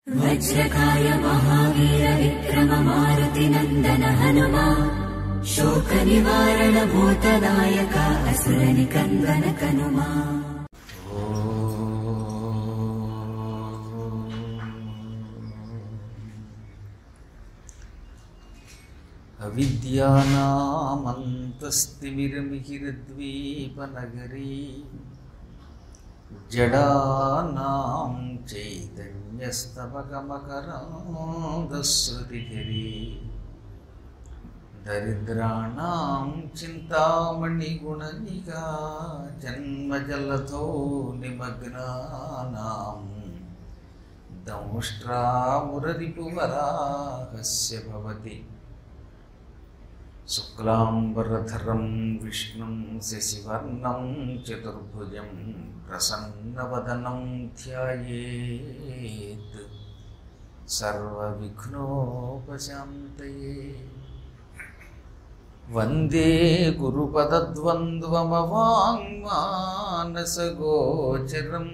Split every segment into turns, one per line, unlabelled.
वज्रकाय महावीर विक्रम मारुतिनन्दन हनुमा शोकनिवारण भूतदायक असुरनिकन्दन कनुमा
అవిద్యానామంతస్తిమిరమిహిరద్వీపనగరీ జడానాం చైతన్యస్తవగమకరాంధశ్రుతిగిరి దరిద్రాణాం చింతామణిగుణనిగా జన్మజలతో నిమగ్నానాం దంష్ట్రామురరిపువరాహస్య భవతి శుక్లాంబరధరం విష్ణుం శశివర్ణం చతుర్భుజం ప్రసన్నవదనం ధ్యాయేత్ సర్వవిఘ్నోపశాంతయే వందే గురుపదద్వంద్వమవాङ्మానసగోచరం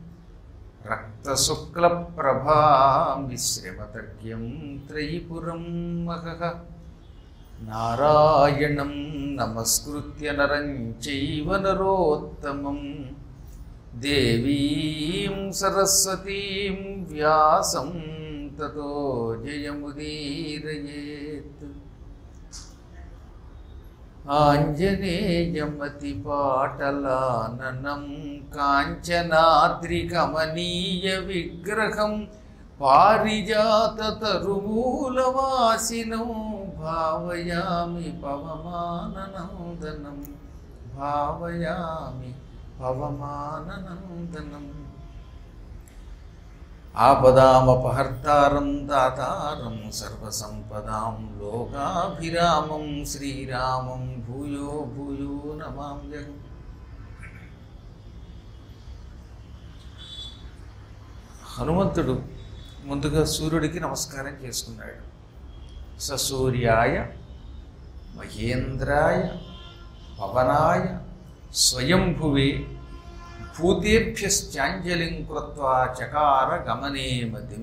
రక్తశుక్లప్రభామిశ్రమతర్క్యం త్రైపురం మహః నారాయణం నమస్కృత్య నరం చైవ నరోత్తమం దేవీం సరస్వతీం వ్యాసం తతో జయముదీరయేత్ ఆంజనేయమతిపాటలాననం కాంచనాద్రికమనీయ విగ్రహం పారిజాతతరుమూలవాసినం భావయామి పవమాననందనం భావయామి పవమాననందనం ఆపదామపహర్తారం దాతారం సర్వసంపదాం లోకాభిరామం శ్రీరామం భూయో భూయో నమామ్యహం హనుమంతుడు ముందుగా సూర్యుడికి నమస్కారం చేసుకున్నాడు ససూర్యాయ మహేంద్రాయ పవనాయ స్వయంభువే భూతేభ్యశ్చాంజలిం కృత్వా చకార గమనే మతిం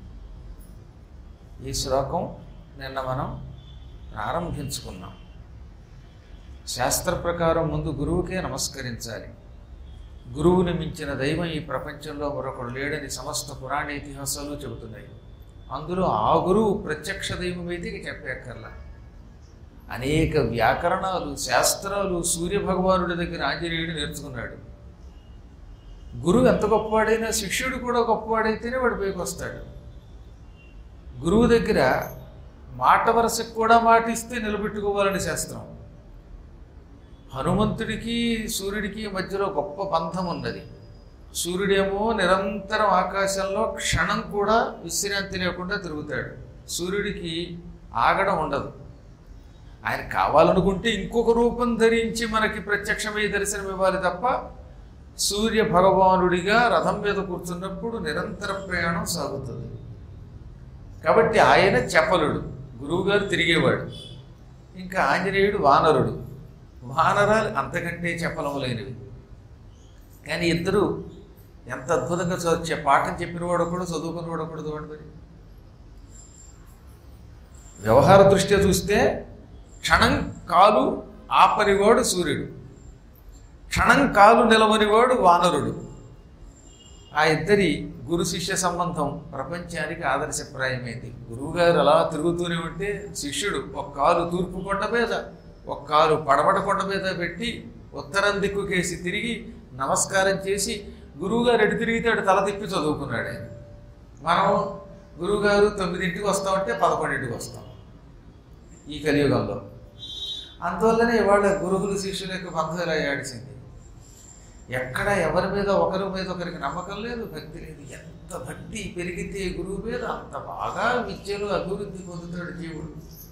ఈ శ్లోకం నిన్న మనం ప్రారంభించుకున్నాం శాస్త్ర ప్రకారం ముందు గురువుకే నమస్కరించాలి గురువుని మించిన దైవం ఈ ప్రపంచంలో మరొకడు లేడని సమస్త పురాణ ఇతిహాసాలు చెబుతున్నాయి అందులో ఆ గురువు ప్రత్యక్ష దైవమైతే ఇక చెప్పక్కర్లా అనేక వ్యాకరణాలు శాస్త్రాలు సూర్యభగవానుడి దగ్గర ఆంజనేయుడు నేర్చుకున్నాడు గురువు ఎంత గొప్పవాడైనా శిష్యుడు కూడా గొప్పవాడైతేనే వాడు పైకి వస్తాడు గురువు దగ్గర మాట వరసకు కూడా మాట ఇస్తే నిలబెట్టుకోవాలని శాస్త్రం హనుమంతుడికి సూర్యుడికి మధ్యలో గొప్ప బంధం ఉన్నది సూర్యుడేమో నిరంతరం ఆకాశంలో క్షణం కూడా విశ్రాంతి లేకుండా తిరుగుతాడు సూర్యుడికి ఆగడం ఉండదు ఆయన కావాలనుకుంటే ఇంకొక రూపం ధరించి మనకి ప్రత్యక్షమై దర్శనం ఇవ్వాలి తప్ప సూర్య భగవానుడిగా రథం మీద కూర్చున్నప్పుడు నిరంతర ప్రయాణం సాగుతుంది కాబట్టి ఆయన చపలుడు గురువుగారు తిరిగేవాడు ఇంకా ఆంజనేయుడు వానరుడు వానరాలు అంతకంటే చపలములైనవి కానీ ఇద్దరు ఎంత అద్భుతంగా చదివే పాఠం చెప్పిన వాడు కూడా చదువుకున్న వాడు కూడా చూడండి మరి వ్యవహార దృష్ట్యా చూస్తే క్షణం కాలు ఆపనివాడు సూర్యుడు క్షణం కాలు నిలవనివాడు వానరుడు ఆ ఇద్దరి గురు శిష్య సంబంధం ప్రపంచానికి ఆదర్శప్రాయమైంది గురువుగారు అలా తిరుగుతూనే ఉంటే శిష్యుడు ఒక కాలు తూర్పు కొండ మీద ఒక కాలు పడమట కొండ మీద పెట్టి ఉత్తరం దిక్కుకేసి తిరిగి నమస్కారం చేసి గురువుగారు ఎటు తిరిగితే అటు తల తిప్పి చదువుకున్నాడు ఆయన మనం గురువుగారు తొమ్మిదింటికి వస్తామంటే పదకొండింటికి వస్తాం ఈ కలియుగంలో అందువల్లనే ఇవాళ గురువులు శిష్యుల యొక్క బంధం ఇలా ఏడిసింది ఎక్కడ ఎవరి మీద ఒకరి మీద ఒకరికి నమ్మకం లేదు భక్తి లేదు ఎంత భక్తి పెరిగితే గురువు మీద అంత బాగా విద్యలో అభివృద్ధి పొందుతాడు జీవుడు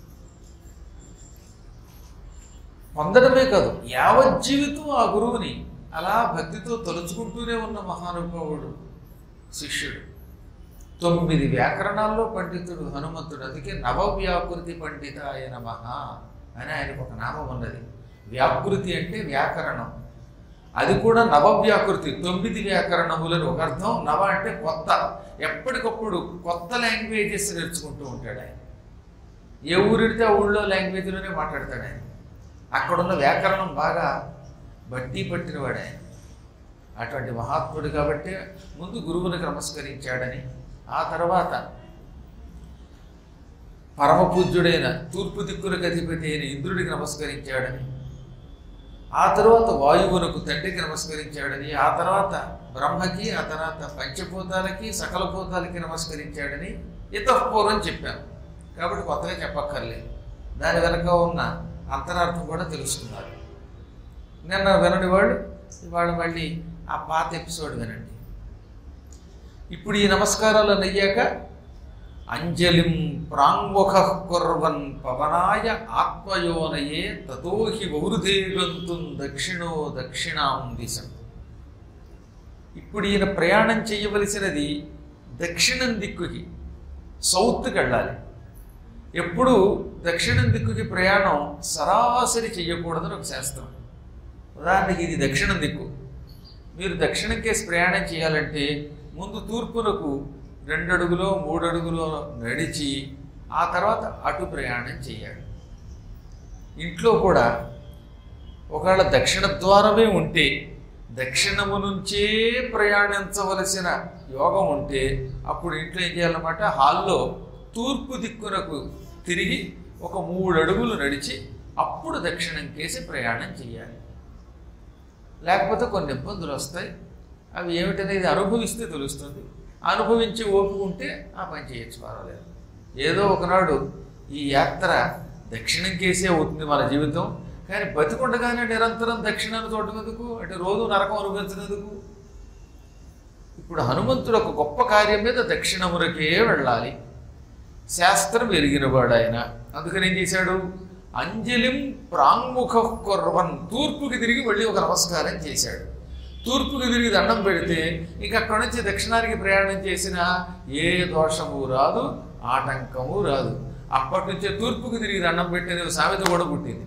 పొందడమే కాదు యావత్ జీవితం ఆ గురువుని అలా భక్తితో తలుచుకుంటూనే ఉన్న మహానుభావుడు శిష్యుడు తొమ్మిది వ్యాకరణాల్లో పండితుడు హనుమంతుడు అందుకే నవవ్యాకృతి పండిత ఆయన మహా అని ఆయనకు ఒక నామం ఉన్నది వ్యాకృతి అంటే వ్యాకరణం అది కూడా నవవ్యాకృతి తొమ్మిది వ్యాకరణములని ఒక అర్థం నవ అంటే కొత్త ఎప్పటికప్పుడు కొత్త లాంగ్వేజెస్ నేర్చుకుంటూ ఉంటాడు ఆయన ఏ ఊరిడితే ఆ ఊళ్ళో లాంగ్వేజ్లోనే మాట్లాడతాడు ఆయన అక్కడున్న వ్యాకరణం బాగా బట్టి పట్టినవాడు ఆయన అటువంటి మహాత్ముడు కాబట్టి ముందు గురువునికి నమస్కరించాడని ఆ తర్వాత పరమపూజ్యుడైన తూర్పు దిక్కులకు అధిపతి అయిన ఇంద్రుడికి నమస్కరించాడని ఆ తర్వాత వాయువునకు తండ్రికి నమస్కరించాడని ఆ తర్వాత బ్రహ్మకి ఆ తర్వాత పంచభూతాలకి సకల భూతాలకి నమస్కరించాడని ఇతపూర్వం చెప్పాను కాబట్టి కొత్తగా చెప్పక్కర్లేదు దాని వెనక ఉన్న అంతరార్థం కూడా తెలుసుకున్నారు నిన్న వినని వాళ్ళు ఇవాళ మళ్ళీ ఆ పాత ఎపిసోడ్ వినండి ఇప్పుడు ఈ నమస్కారాలు అయ్యాక అంజలిం ప్రాంగుఖ కుర్వన్ పవనాయ ఆత్మయోనయే తతోహి వౌరుదేగంతుం దక్షిణో దక్షిణాం దిశం ఇప్పుడు ఈయన ప్రయాణం చేయవలసినది దక్షిణం దిక్కుకి సౌత్కి వెళ్ళాలి ఎప్పుడు దక్షిణం దిక్కుకి ప్రయాణం సరాసరి చెయ్యకూడదని ఒక శాస్త్రం ఉదాహరణకి ఇది దక్షిణం దిక్కు మీరు దక్షిణం కేసి ప్రయాణం చేయాలంటే ముందు తూర్పునకు రెండు అడుగులో మూడు అడుగులో నడిచి ఆ తర్వాత అటు ప్రయాణం చేయాలి ఇంట్లో కూడా ఒకవేళ దక్షిణ ద్వారమే ఉంటే దక్షిణము నుంచే ప్రయాణించవలసిన యోగం ఉంటే అప్పుడు ఇంట్లో ఏం చేయాలన్నమాట హాల్లో తూర్పు దిక్కునకు తిరిగి ఒక మూడు అడుగులు నడిచి అప్పుడు దక్షిణం కేసి ప్రయాణం చేయాలి లేకపోతే కొన్ని ఇబ్బందులు వస్తాయి అవి ఏమిటనేది అనుభవిస్తే తెలుస్తుంది అనుభవించి ఓపుకుంటే ఆ పని చేయొచ్చు పర్వాలేదు ఏదో ఒకనాడు ఈ యాత్ర దక్షిణం కేసే అవుతుంది మన జీవితం కానీ బతికుండగానే నిరంతరం దక్షిణాన్ని తోటమెందుకు అంటే రోజు నరకం అనుభవించినందుకు ఇప్పుడు హనుమంతుడు ఒక గొప్ప కార్యం మీద దక్షిణమునకే వెళ్ళాలి శాస్త్రం ఎరిగినవాడు ఆయన అందుకని ఏం చేశాడు అంజలిం ప్రాంగుఖ కొర్వన్ తూర్పుకి తిరిగి వెళ్ళి ఒక నమస్కారం చేశాడు తూర్పుకి తిరిగి దండం పెడితే ఇంక అక్కడి నుంచి దక్షిణానికి ప్రయాణం చేసిన ఏ దోషము రాదు ఆటంకము రాదు అప్పటి నుంచే తూర్పుకి తిరిగి దండం పెట్టిన సామెత కూడా పుట్టింది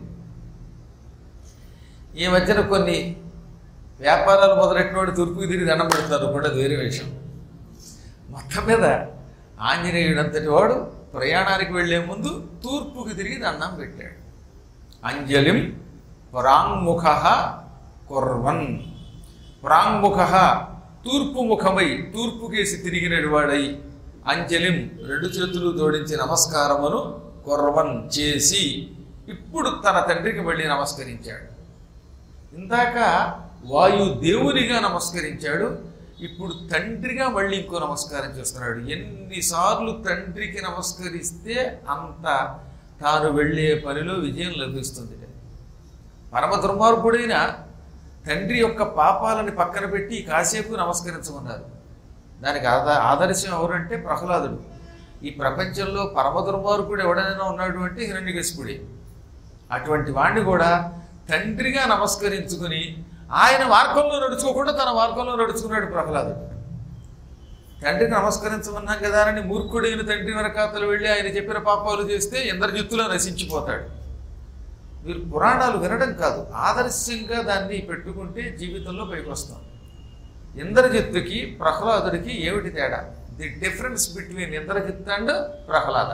ఈ మధ్యన కొన్ని వ్యాపారాలు మొదలెట్టినోడు తూర్పుకి తిరిగి దండం పెడతారు కూడా అది వేరే విషయం మొత్తం మీద ఆంజనేయుడంతటి వాడు ప్రయాణానికి వెళ్లే ముందు తూర్పుకి తిరిగి దండం పెట్టాడు అంజలిం ప్రాంగుఖ కుర్వన్ ప్రాంగుఖ తూర్పు ముఖమై తూర్పుకేసి తిరిగినడు వాడై అంజలిం రెండు చేతులు జోడించి నమస్కారమును కుర్వన్ చేసి ఇప్పుడు తన తండ్రికి వెళ్ళి నమస్కరించాడు ఇందాక వాయు దేవునిగా నమస్కరించాడు ఇప్పుడు తండ్రిగా మళ్ళీ ఇంకో నమస్కారం చేస్తున్నాడు ఎన్నిసార్లు తండ్రికి నమస్కరిస్తే అంత తాను వెళ్ళే పనిలో విజయం లభిస్తుంది పరమ దుర్మార్గుడైన తండ్రి యొక్క పాపాలని పక్కన పెట్టి కాసేపు నమస్కరించమన్నారు దానికి ఆదా ఆదర్శం ఎవరంటే ప్రహ్లాదుడు ఈ ప్రపంచంలో పరమ దుర్మార్గుడు ఎవడైనా ఉన్నాడు అంటే హిరణ్యకశిపుడే అటువంటి వాణ్ణి కూడా తండ్రిగా నమస్కరించుకుని ఆయన మార్గంలో నడుచుకోకుండా తన మార్గంలో నడుచుకున్నాడు ప్రహ్లాదుడు తండ్రికి నమస్కరించమన్నాం కదా అని మూర్ఖుడైన తండ్రి వెనకాతలు వెళ్ళి ఆయన చెప్పిన పాపాలు చేస్తే ఇంద్రజిత్తులో నశించిపోతాడు మీరు పురాణాలు వినడం కాదు ఆదర్శంగా దాన్ని పెట్టుకుంటే జీవితంలో పైకి వస్తాం ఇంద్రజిత్తుకి ప్రహ్లాదుడికి ఏమిటి తేడా the difference between Indrajit and Prahlada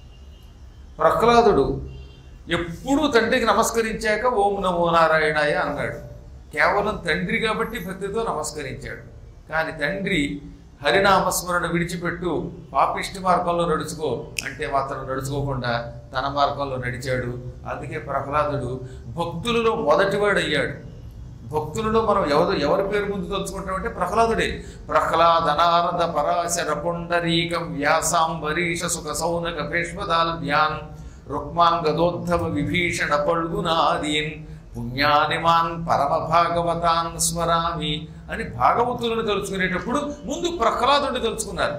ప్రహ్లాదుడు ఎప్పుడూ తండ్రికి నమస్కరించాక ఓం నమో నారాయణాయ అన్నాడు కేవలం తండ్రి కాబట్టి భక్తితో నమస్కరించాడు కానీ తండ్రి హరినామస్మరణ విడిచిపెట్టు పాపిష్టి మార్గంలో నడుచుకో అంటే మాత్రం నడుచుకోకుండా తన మార్గంలో నడిచాడు అందుకే ప్రహ్లాదుడు భక్తులలో మొదటివాడయ్యాడు భక్తులలో మనం ఎవరు ఎవరి పేరు ముందు తలుచుకుంటామంటే ప్రహ్లాదుడే ప్రహ్లాద నారద పరాశర పుండరీకం వ్యాసాంబరీష సుఖ సౌనక భీష్మదాల్భ్యాన్ రుక్మాంగదోద్ధవ విభీషణ పల్గునాదీన్ పుణ్యానిమాన్ పరమ భాగవతాన్ స్మరామి అని భాగవతులను తలుచుకునేటప్పుడు ముందు ప్రహ్లాదుడిని తలుచుకున్నారు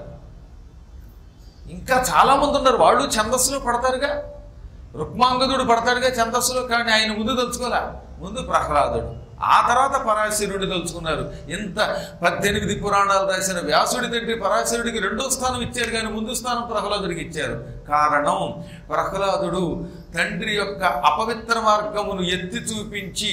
ఇంకా చాలా మంది ఉన్నారు వాళ్ళు ఛందస్సులో పడతారుగా రుక్మాంగదుడు పడతాడుగా ఛందస్సులో కానీ ఆయన ముందు తలుచుకోలే ముందు ప్రహ్లాదుడు ఆ తర్వాత పరాశరుడిని తలుచుకున్నారు ఇంత పద్దెనిమిది పురాణాలు రాసిన వ్యాసుడి తండ్రి పరాశరుడికి రెండో స్థానం ఇచ్చారు కానీ ముందు స్థానం ప్రహ్లాదుడికి ఇచ్చారు కారణం ప్రహ్లాదుడు తండ్రి యొక్క అపవిత్ర మార్గమును ఎత్తి చూపించి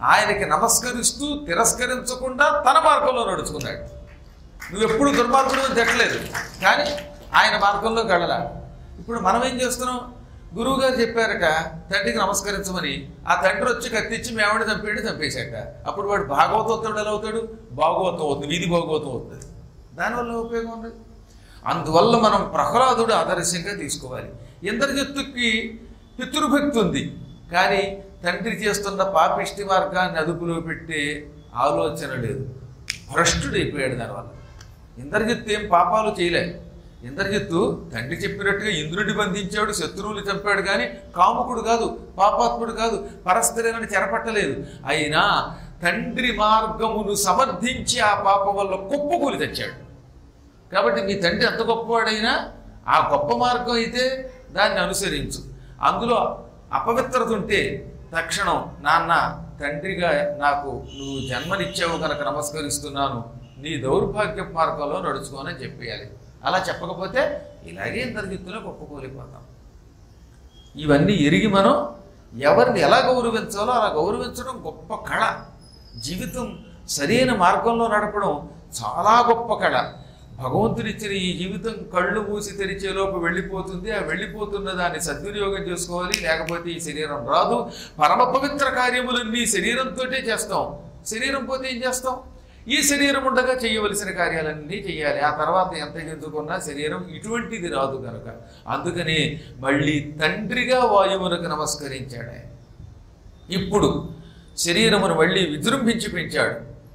ఆయనకి నమస్కరిస్తూ తిరస్కరించకుండా తన మార్గంలో నడుచుకున్నాడు నువ్వు ఎప్పుడు దుర్మార్గుడు అని తిట్టలేదు కానీ ఆయన మార్గంలోకి వెళ్ళలా ఇప్పుడు మనం ఏం చేస్తున్నాం గురువు గారు చెప్పారట తండ్రికి నమస్కరించమని ఆ తండ్రి వచ్చి కత్తిచ్చి మేవాడిని చంపేయండి చంపేశాక అప్పుడు వాడు భాగవతోత్తుడు ఎలా అవుతాడు భాగవతం అవుతుంది వీధి భాగవతం అవుతుంది దానివల్ల ఉపయోగం ఉంది అందువల్ల మనం ప్రహ్లాదుడు ఆదర్శంగా తీసుకోవాలి ఇంద్రజిత్తుకి పితృభక్తి ఉంది కానీ తండ్రి చేస్తున్న పాపిష్టి మార్గాన్ని అదుపులో పెట్టే ఆలోచన లేదు భ్రష్టుడైపోయాడు దానివల్ల ఇంద్రజిత్తు ఏం పాపాలు చేయలే ఇంద్రజిత్తు తండ్రి చెప్పినట్టుగా ఇంద్రుడిని బంధించాడు శత్రువులు చంపాడు కానీ కాముకుడు కాదు పాపాత్ముడు కాదు పరస్త్రీలను చెరపట్టలేదు అయినా తండ్రి మార్గమును సమర్థించి ఆ పాపం వల్ల కుప్పకూలి తెచ్చాడు కాబట్టి మీ తండ్రి ఎంత గొప్పవాడైనా ఆ గొప్ప మార్గం అయితే దాన్ని అనుసరించు అందులో అపవిత్రత ఉంటే తక్షణం నాన్న తండ్రిగా నాకు నువ్వు జన్మనిచ్చావు కనుక నమస్కరిస్తున్నాను నీ దౌర్భాగ్య మార్గంలో నడుచుకోనని చెప్పేయాలి అలా చెప్పకపోతే ఇలాగే ఇంద్రజిత్తులో గొప్పకూలిపోతాం ఇవన్నీ ఎరిగి మనం ఎవరిని ఎలా గౌరవించాలో అలా గౌరవించడం గొప్ప కళ జీవితం సరైన మార్గంలో నడపడం చాలా గొప్ప కళ భగవంతుడిచ్చిన ఈ జీవితం కళ్ళు మూసి తెరిచేలోపు వెళ్ళిపోతుంది ఆ వెళ్ళిపోతున్న దాన్ని సద్వినియోగం చేసుకోవాలి లేకపోతే ఈ శరీరం రాదు పరమ పవిత్ర కార్యములన్నీ శరీరంతోటే చేస్తాం శరీరం పోతే ఏం చేస్తాం ఈ శరీరం ఉండగా చేయవలసిన కార్యాలన్నీ చేయాలి ఆ తర్వాత ఎంత ఎందుకున్నా శరీరం ఇటువంటిది రాదు కనుక అందుకని మళ్ళీ తండ్రిగా వాయువులకు నమస్కరించాడు ఆయన ఇప్పుడు శరీరమును మళ్ళీ విజృంభించి పెంచాడు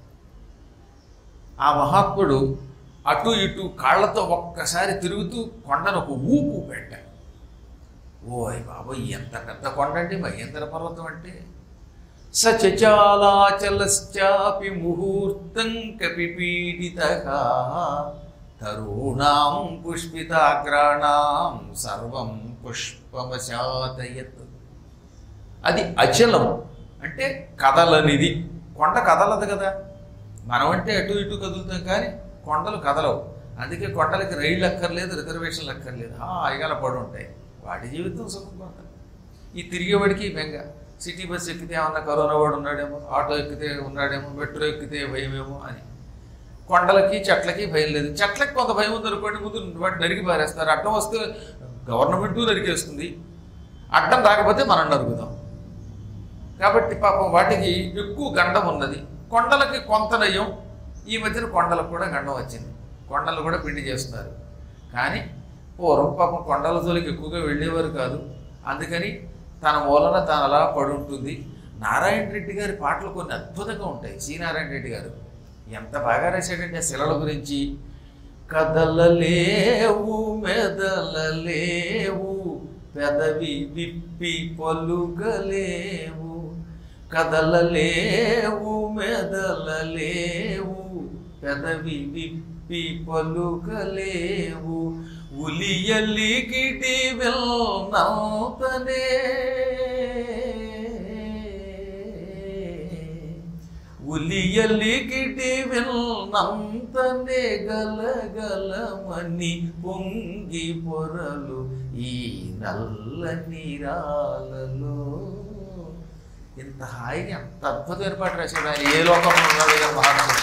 ఆ మహాత్ముడు అటు ఇటు కాళ్ళతో ఒక్కసారి తిరుగుతూ కొండను ఒక ఊపు పెట్టాడు ఓయ్ బాబోయ్ ఎంత పెద్ద కొండ అండి మహేంద్ర పర్వతం అంటే సచచాలాచలశ్చాపి ముహూర్తం కపిపీడిత తరుణాం పుష్పితాగ్రాణాం సర్వం పుష్పమశాతయత్ అది అచలం అంటే కదలనిది కొండ కదలదు కదా మనం అంటే అటు ఇటు కదులుతాం కానీ కొండలు కదలవు అందుకే కొండలకి రైళ్ళు అక్కర్లేదు రిజర్వేషన్లు అక్కర్లేదు హాయిగా పడి ఉంటాయి వాటి జీవితం సుఖంగా ఉంటుంది ఈ తిరిగేవాడికి బెంగ సిటీ బస్ ఎక్కితే ఏమన్నా కరోనా వాడు ఉన్నాడేమో ఆటో ఎక్కితే ఉన్నాడేమో మెట్రో ఎక్కితే భయమేమో అని కొండలకి చెట్లకి భయం లేదు చెట్లకి కొంత భయం ఉంది అనుకోండి ముందు వాటి నరికి పారేస్తారు అడ్డం వస్తే గవర్నమెంట్ నరికేస్తుంది అడ్డం రాకపోతే మనం నరుగుదాం కాబట్టి పాపం వాటికి ఎక్కువ గండం ఉన్నది కొండలకి కొంత నయం ఈ మధ్యన కొండలకు కూడా గండం వచ్చింది కొండలు కూడా పిండి చేస్తున్నారు కానీ పూర్వం పాపం కొండల జోలికి ఎక్కువగా వెళ్ళేవారు కాదు అందుకని తన మూలన తాను అలా పడి ఉంటుంది నారాయణ రెడ్డి గారి పాటలు కొన్ని అద్భుతంగా ఉంటాయి సి నారాయణ రెడ్డి గారు ఎంత బాగా రాశాడంటే ఆ శిలల గురించి కదలలేవు మెదలలేవు పెదవి విప్పి పలుకలేవు కదలలేవు మెదలలేవు పెదవి విప్పి పలుకలేవు ఉలియలికిటి వెల్నౌతనే ఉలియలికిటి వెల్నంతనే గలగలమని పొంగి పొరలు ఈ నల్ల నీరాలలో ఇంత హాయిగా ఎంత అద్భుతమైన పాట రాశాడు ఆయన ఏ లోకంలో ఉన్నాడు కదా మహాత్ముడు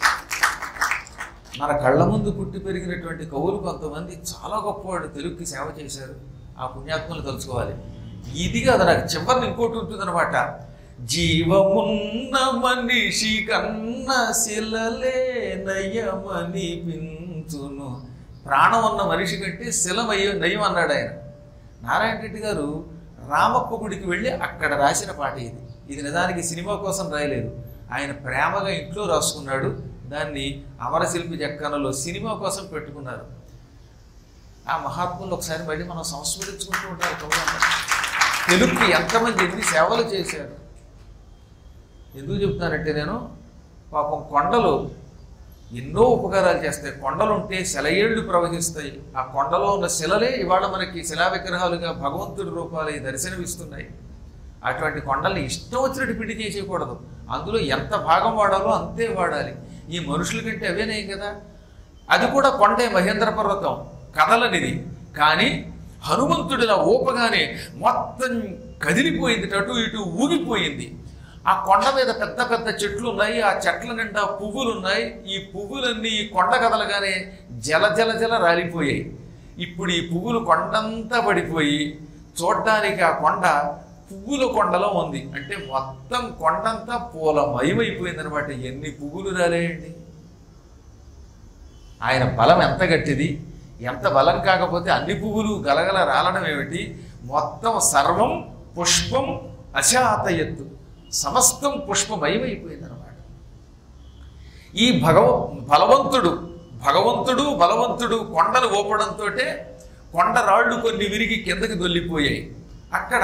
మన కళ్ళ ముందు పుట్టి పెరిగినటువంటి కవులు కొంతమంది చాలా గొప్పవాడు తెలుగుకి సేవ చేశారు ఆ పుణ్యాత్మలు తలుచుకోవాలి ఇది కాదు నాకు చివరిని ఇంకోటి ఉంటుందన్నమాట జీవమున్న మనిషి కన్న శిలలే నయమని పించును ప్రాణం ఉన్న మనిషి కంటే శిలమయ్య నయం అన్నాడు ఆయన నారాయణ రెడ్డి గారు రామప్ప గుడికి వెళ్ళి అక్కడ రాసిన పాట ఇది ఇది నిజానికి సినిమా కోసం రాయలేదు ఆయన ప్రేమగా ఇంట్లో రాసుకున్నాడు దాన్ని అమరశిల్పి జక్కనలో సినిమా కోసం పెట్టుకున్నారు ఆ మహాత్ములు ఒకసారి మళ్ళీ మనం సంస్మరించుకుంటూ ఉంటారు కవులందరూ. తెలుగుకి ఎంతమంది ఎన్ని సేవలు చేశారు ఎందుకు చెప్తానంటే నేను పాపం కొండలు ఎన్నో ఉపకారాలు చేస్తాయి కొండలు ఉంటే శిలయేళ్లు ప్రవహిస్తాయి ఆ కొండలో ఉన్న శిలలే ఇవాళ మనకి శిలా విగ్రహాలుగా భగవంతుడి రూపాలు దర్శనమిస్తున్నాయి అటువంటి కొండల్ని ఇష్టం వచ్చినట్టు పిండి చేసేయకూడదు అందులో ఎంత భాగం వాడాలో అంతే వాడాలి ఈ మనుషుల కంటే అవేనే కదా అది కూడా కొండే మహేంద్ర పర్వతం కదలనిది కానీ హనుమంతుడిలా ఊపగానే మొత్తం కదిలిపోయింది అటు ఇటు ఊగిపోయింది ఆ కొండ మీద పెద్ద పెద్ద చెట్లు ఉన్నాయి ఆ చెట్ల నిండా పువ్వులు ఉన్నాయి ఈ పువ్వులన్నీ ఈ కొండ కదలగానే జల జల జల రాలిపోయాయి ఇప్పుడు ఈ పువ్వులు కొండంతా పడిపోయి చూడ్డానికి ఆ కొండ పువ్వుల కొండలో ఉంది అంటే మొత్తం కొండంతా పూలమయమైపోయింది అనమాట ఎన్ని పువ్వులు రాలేయండి ఆయన బలం ఎంత గట్టిది ఎంత బలం కాకపోతే అన్ని పువ్వులు గలగల రాలడం ఏమిటి మొత్తం సర్వం పుష్పం అశాతయత్తు సమస్తం పుష్పమయమైపోయింది అనమాట ఈ భగవ బలవంతుడు భగవంతుడు బలవంతుడు కొండలు ఓపడంతో కొండ రాళ్ళు కొన్ని విరిగి కిందకి దొల్లిపోయాయి అక్కడ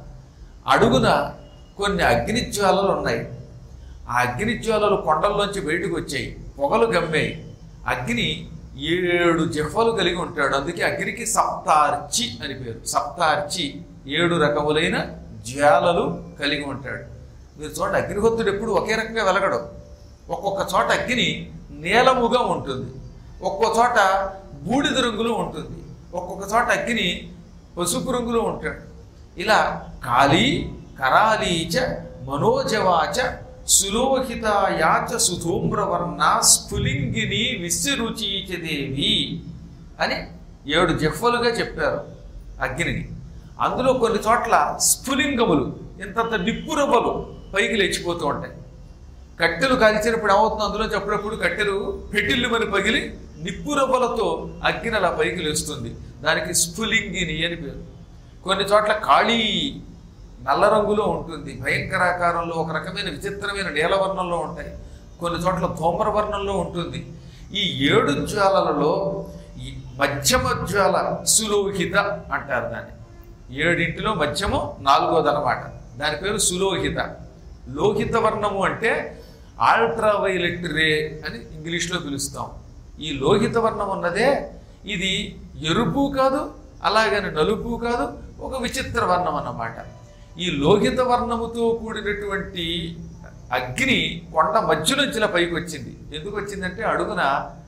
అడుగున కొన్ని అగ్నిజ్వాలలు ఉన్నాయి ఆ అగ్నిజ్వాలలు కొండల్లోంచి బయటకు వచ్చాయి పొగలు గమ్మాయి అగ్ని ఏడు జిహ్వలు కలిగి ఉంటాడు అందుకే అగ్నికి సప్తార్చి అని పేరు సప్తార్చి ఏడు రకములైన జ్వాలలు కలిగి ఉంటాడు మీరు చూడండి అగ్నిహొత్తుడు ఎప్పుడు ఒకే రకంగా వెలగడు ఒక్కొక్క చోట అగ్ని నీలముగా ఉంటుంది ఒక్కో చోట బూడిద రంగులో ఉంటుంది ఒక్కొక్క చోట అగ్ని పసుపు రంగులో ఉంటాడు ఇలా కాళీ కరాలీచ మనోజవాచ సులోహితాయాచ సుధూమ్రవర్ణ స్ఫులింగిని విశ్వరుచీచ దేవి అని ఏడు జిహ్వలుగా చెప్పారు అగ్నిని అందులో కొన్ని చోట్ల స్ఫులింగములు ఇంతంత నిప్పురవ్వలు పైకి లేచిపోతూ ఉంటాయి కట్టెలు కాల్చినప్పుడు ఏమవుతుంది అందులో అప్పుడప్పుడు కట్టెలు పెట్టిల్లు మరి పగిలి నిప్పురవ్వలతో అగ్ని అలా పైకి లేస్తుంది దానికి స్ఫులింగిని అని పేరు కొన్ని చోట్ల ఖాళీ నల్ల రంగులో ఉంటుంది భయంకరాకారంలో ఒక రకమైన విచిత్రమైన నీలవర్ణంలో ఉంటాయి కొన్ని చోట్ల ధూమ్ర వర్ణంలో ఉంటుంది ఈ ఏడు జ్వాలలలో ఈ మధ్యమ జ్వాల సులోహిత అంటారు దాన్ని ఏడింటిలో మధ్యము నాలుగోదనమాట దాని పేరు సులోహిత లోహిత వర్ణము అంటే అల్ట్రావైలెట్ రే అని ఇంగ్లీష్లో పిలుస్తాం ఈ లోహిత వర్ణం ఉన్నదే ఇది ఎరుపు కాదు అలాగని నలుపు కాదు ఒక విచిత్ర వర్ణం అన్నమాట ఈ లోహిత వర్ణముతో కూడినటువంటి అగ్ని కొండ మధ్య నుంచి ఇలా పైకి వచ్చింది ఎందుకు వచ్చిందంటే అడుగున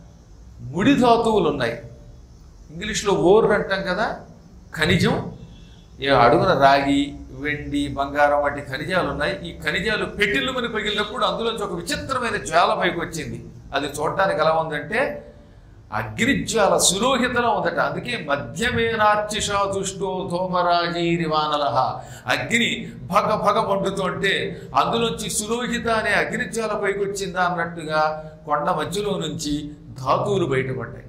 ముడి ధాతువులు ఉన్నాయి ఇంగ్లీష్లో ఓర్ అంటాం కదా ఖనిజం ఈ అడుగున రాగి వెండి బంగారం వంటి ఖనిజాలు ఉన్నాయి ఈ ఖనిజాలు పెట్టిల్లు మన పగిలినప్పుడు అందులోంచి ఒక విచిత్రమైన జ్వాల పైకి వచ్చింది అది చూడటానికి ఎలా ఉందంటే అగ్నిజ్వాల సులోహితలో ఉందట అందుకే మధ్యమేనార్చిషా దుష్టో ధూమరాజీరి వానలహ అగ్ని భగ భగ మండుతుంటే అందులోంచి సులోహిత అనే అగ్నిజ్వాల పైకి వచ్చిందా అన్నట్టుగా కొండ మధ్యలో నుంచి ధాతువులు బయటపడ్డాయి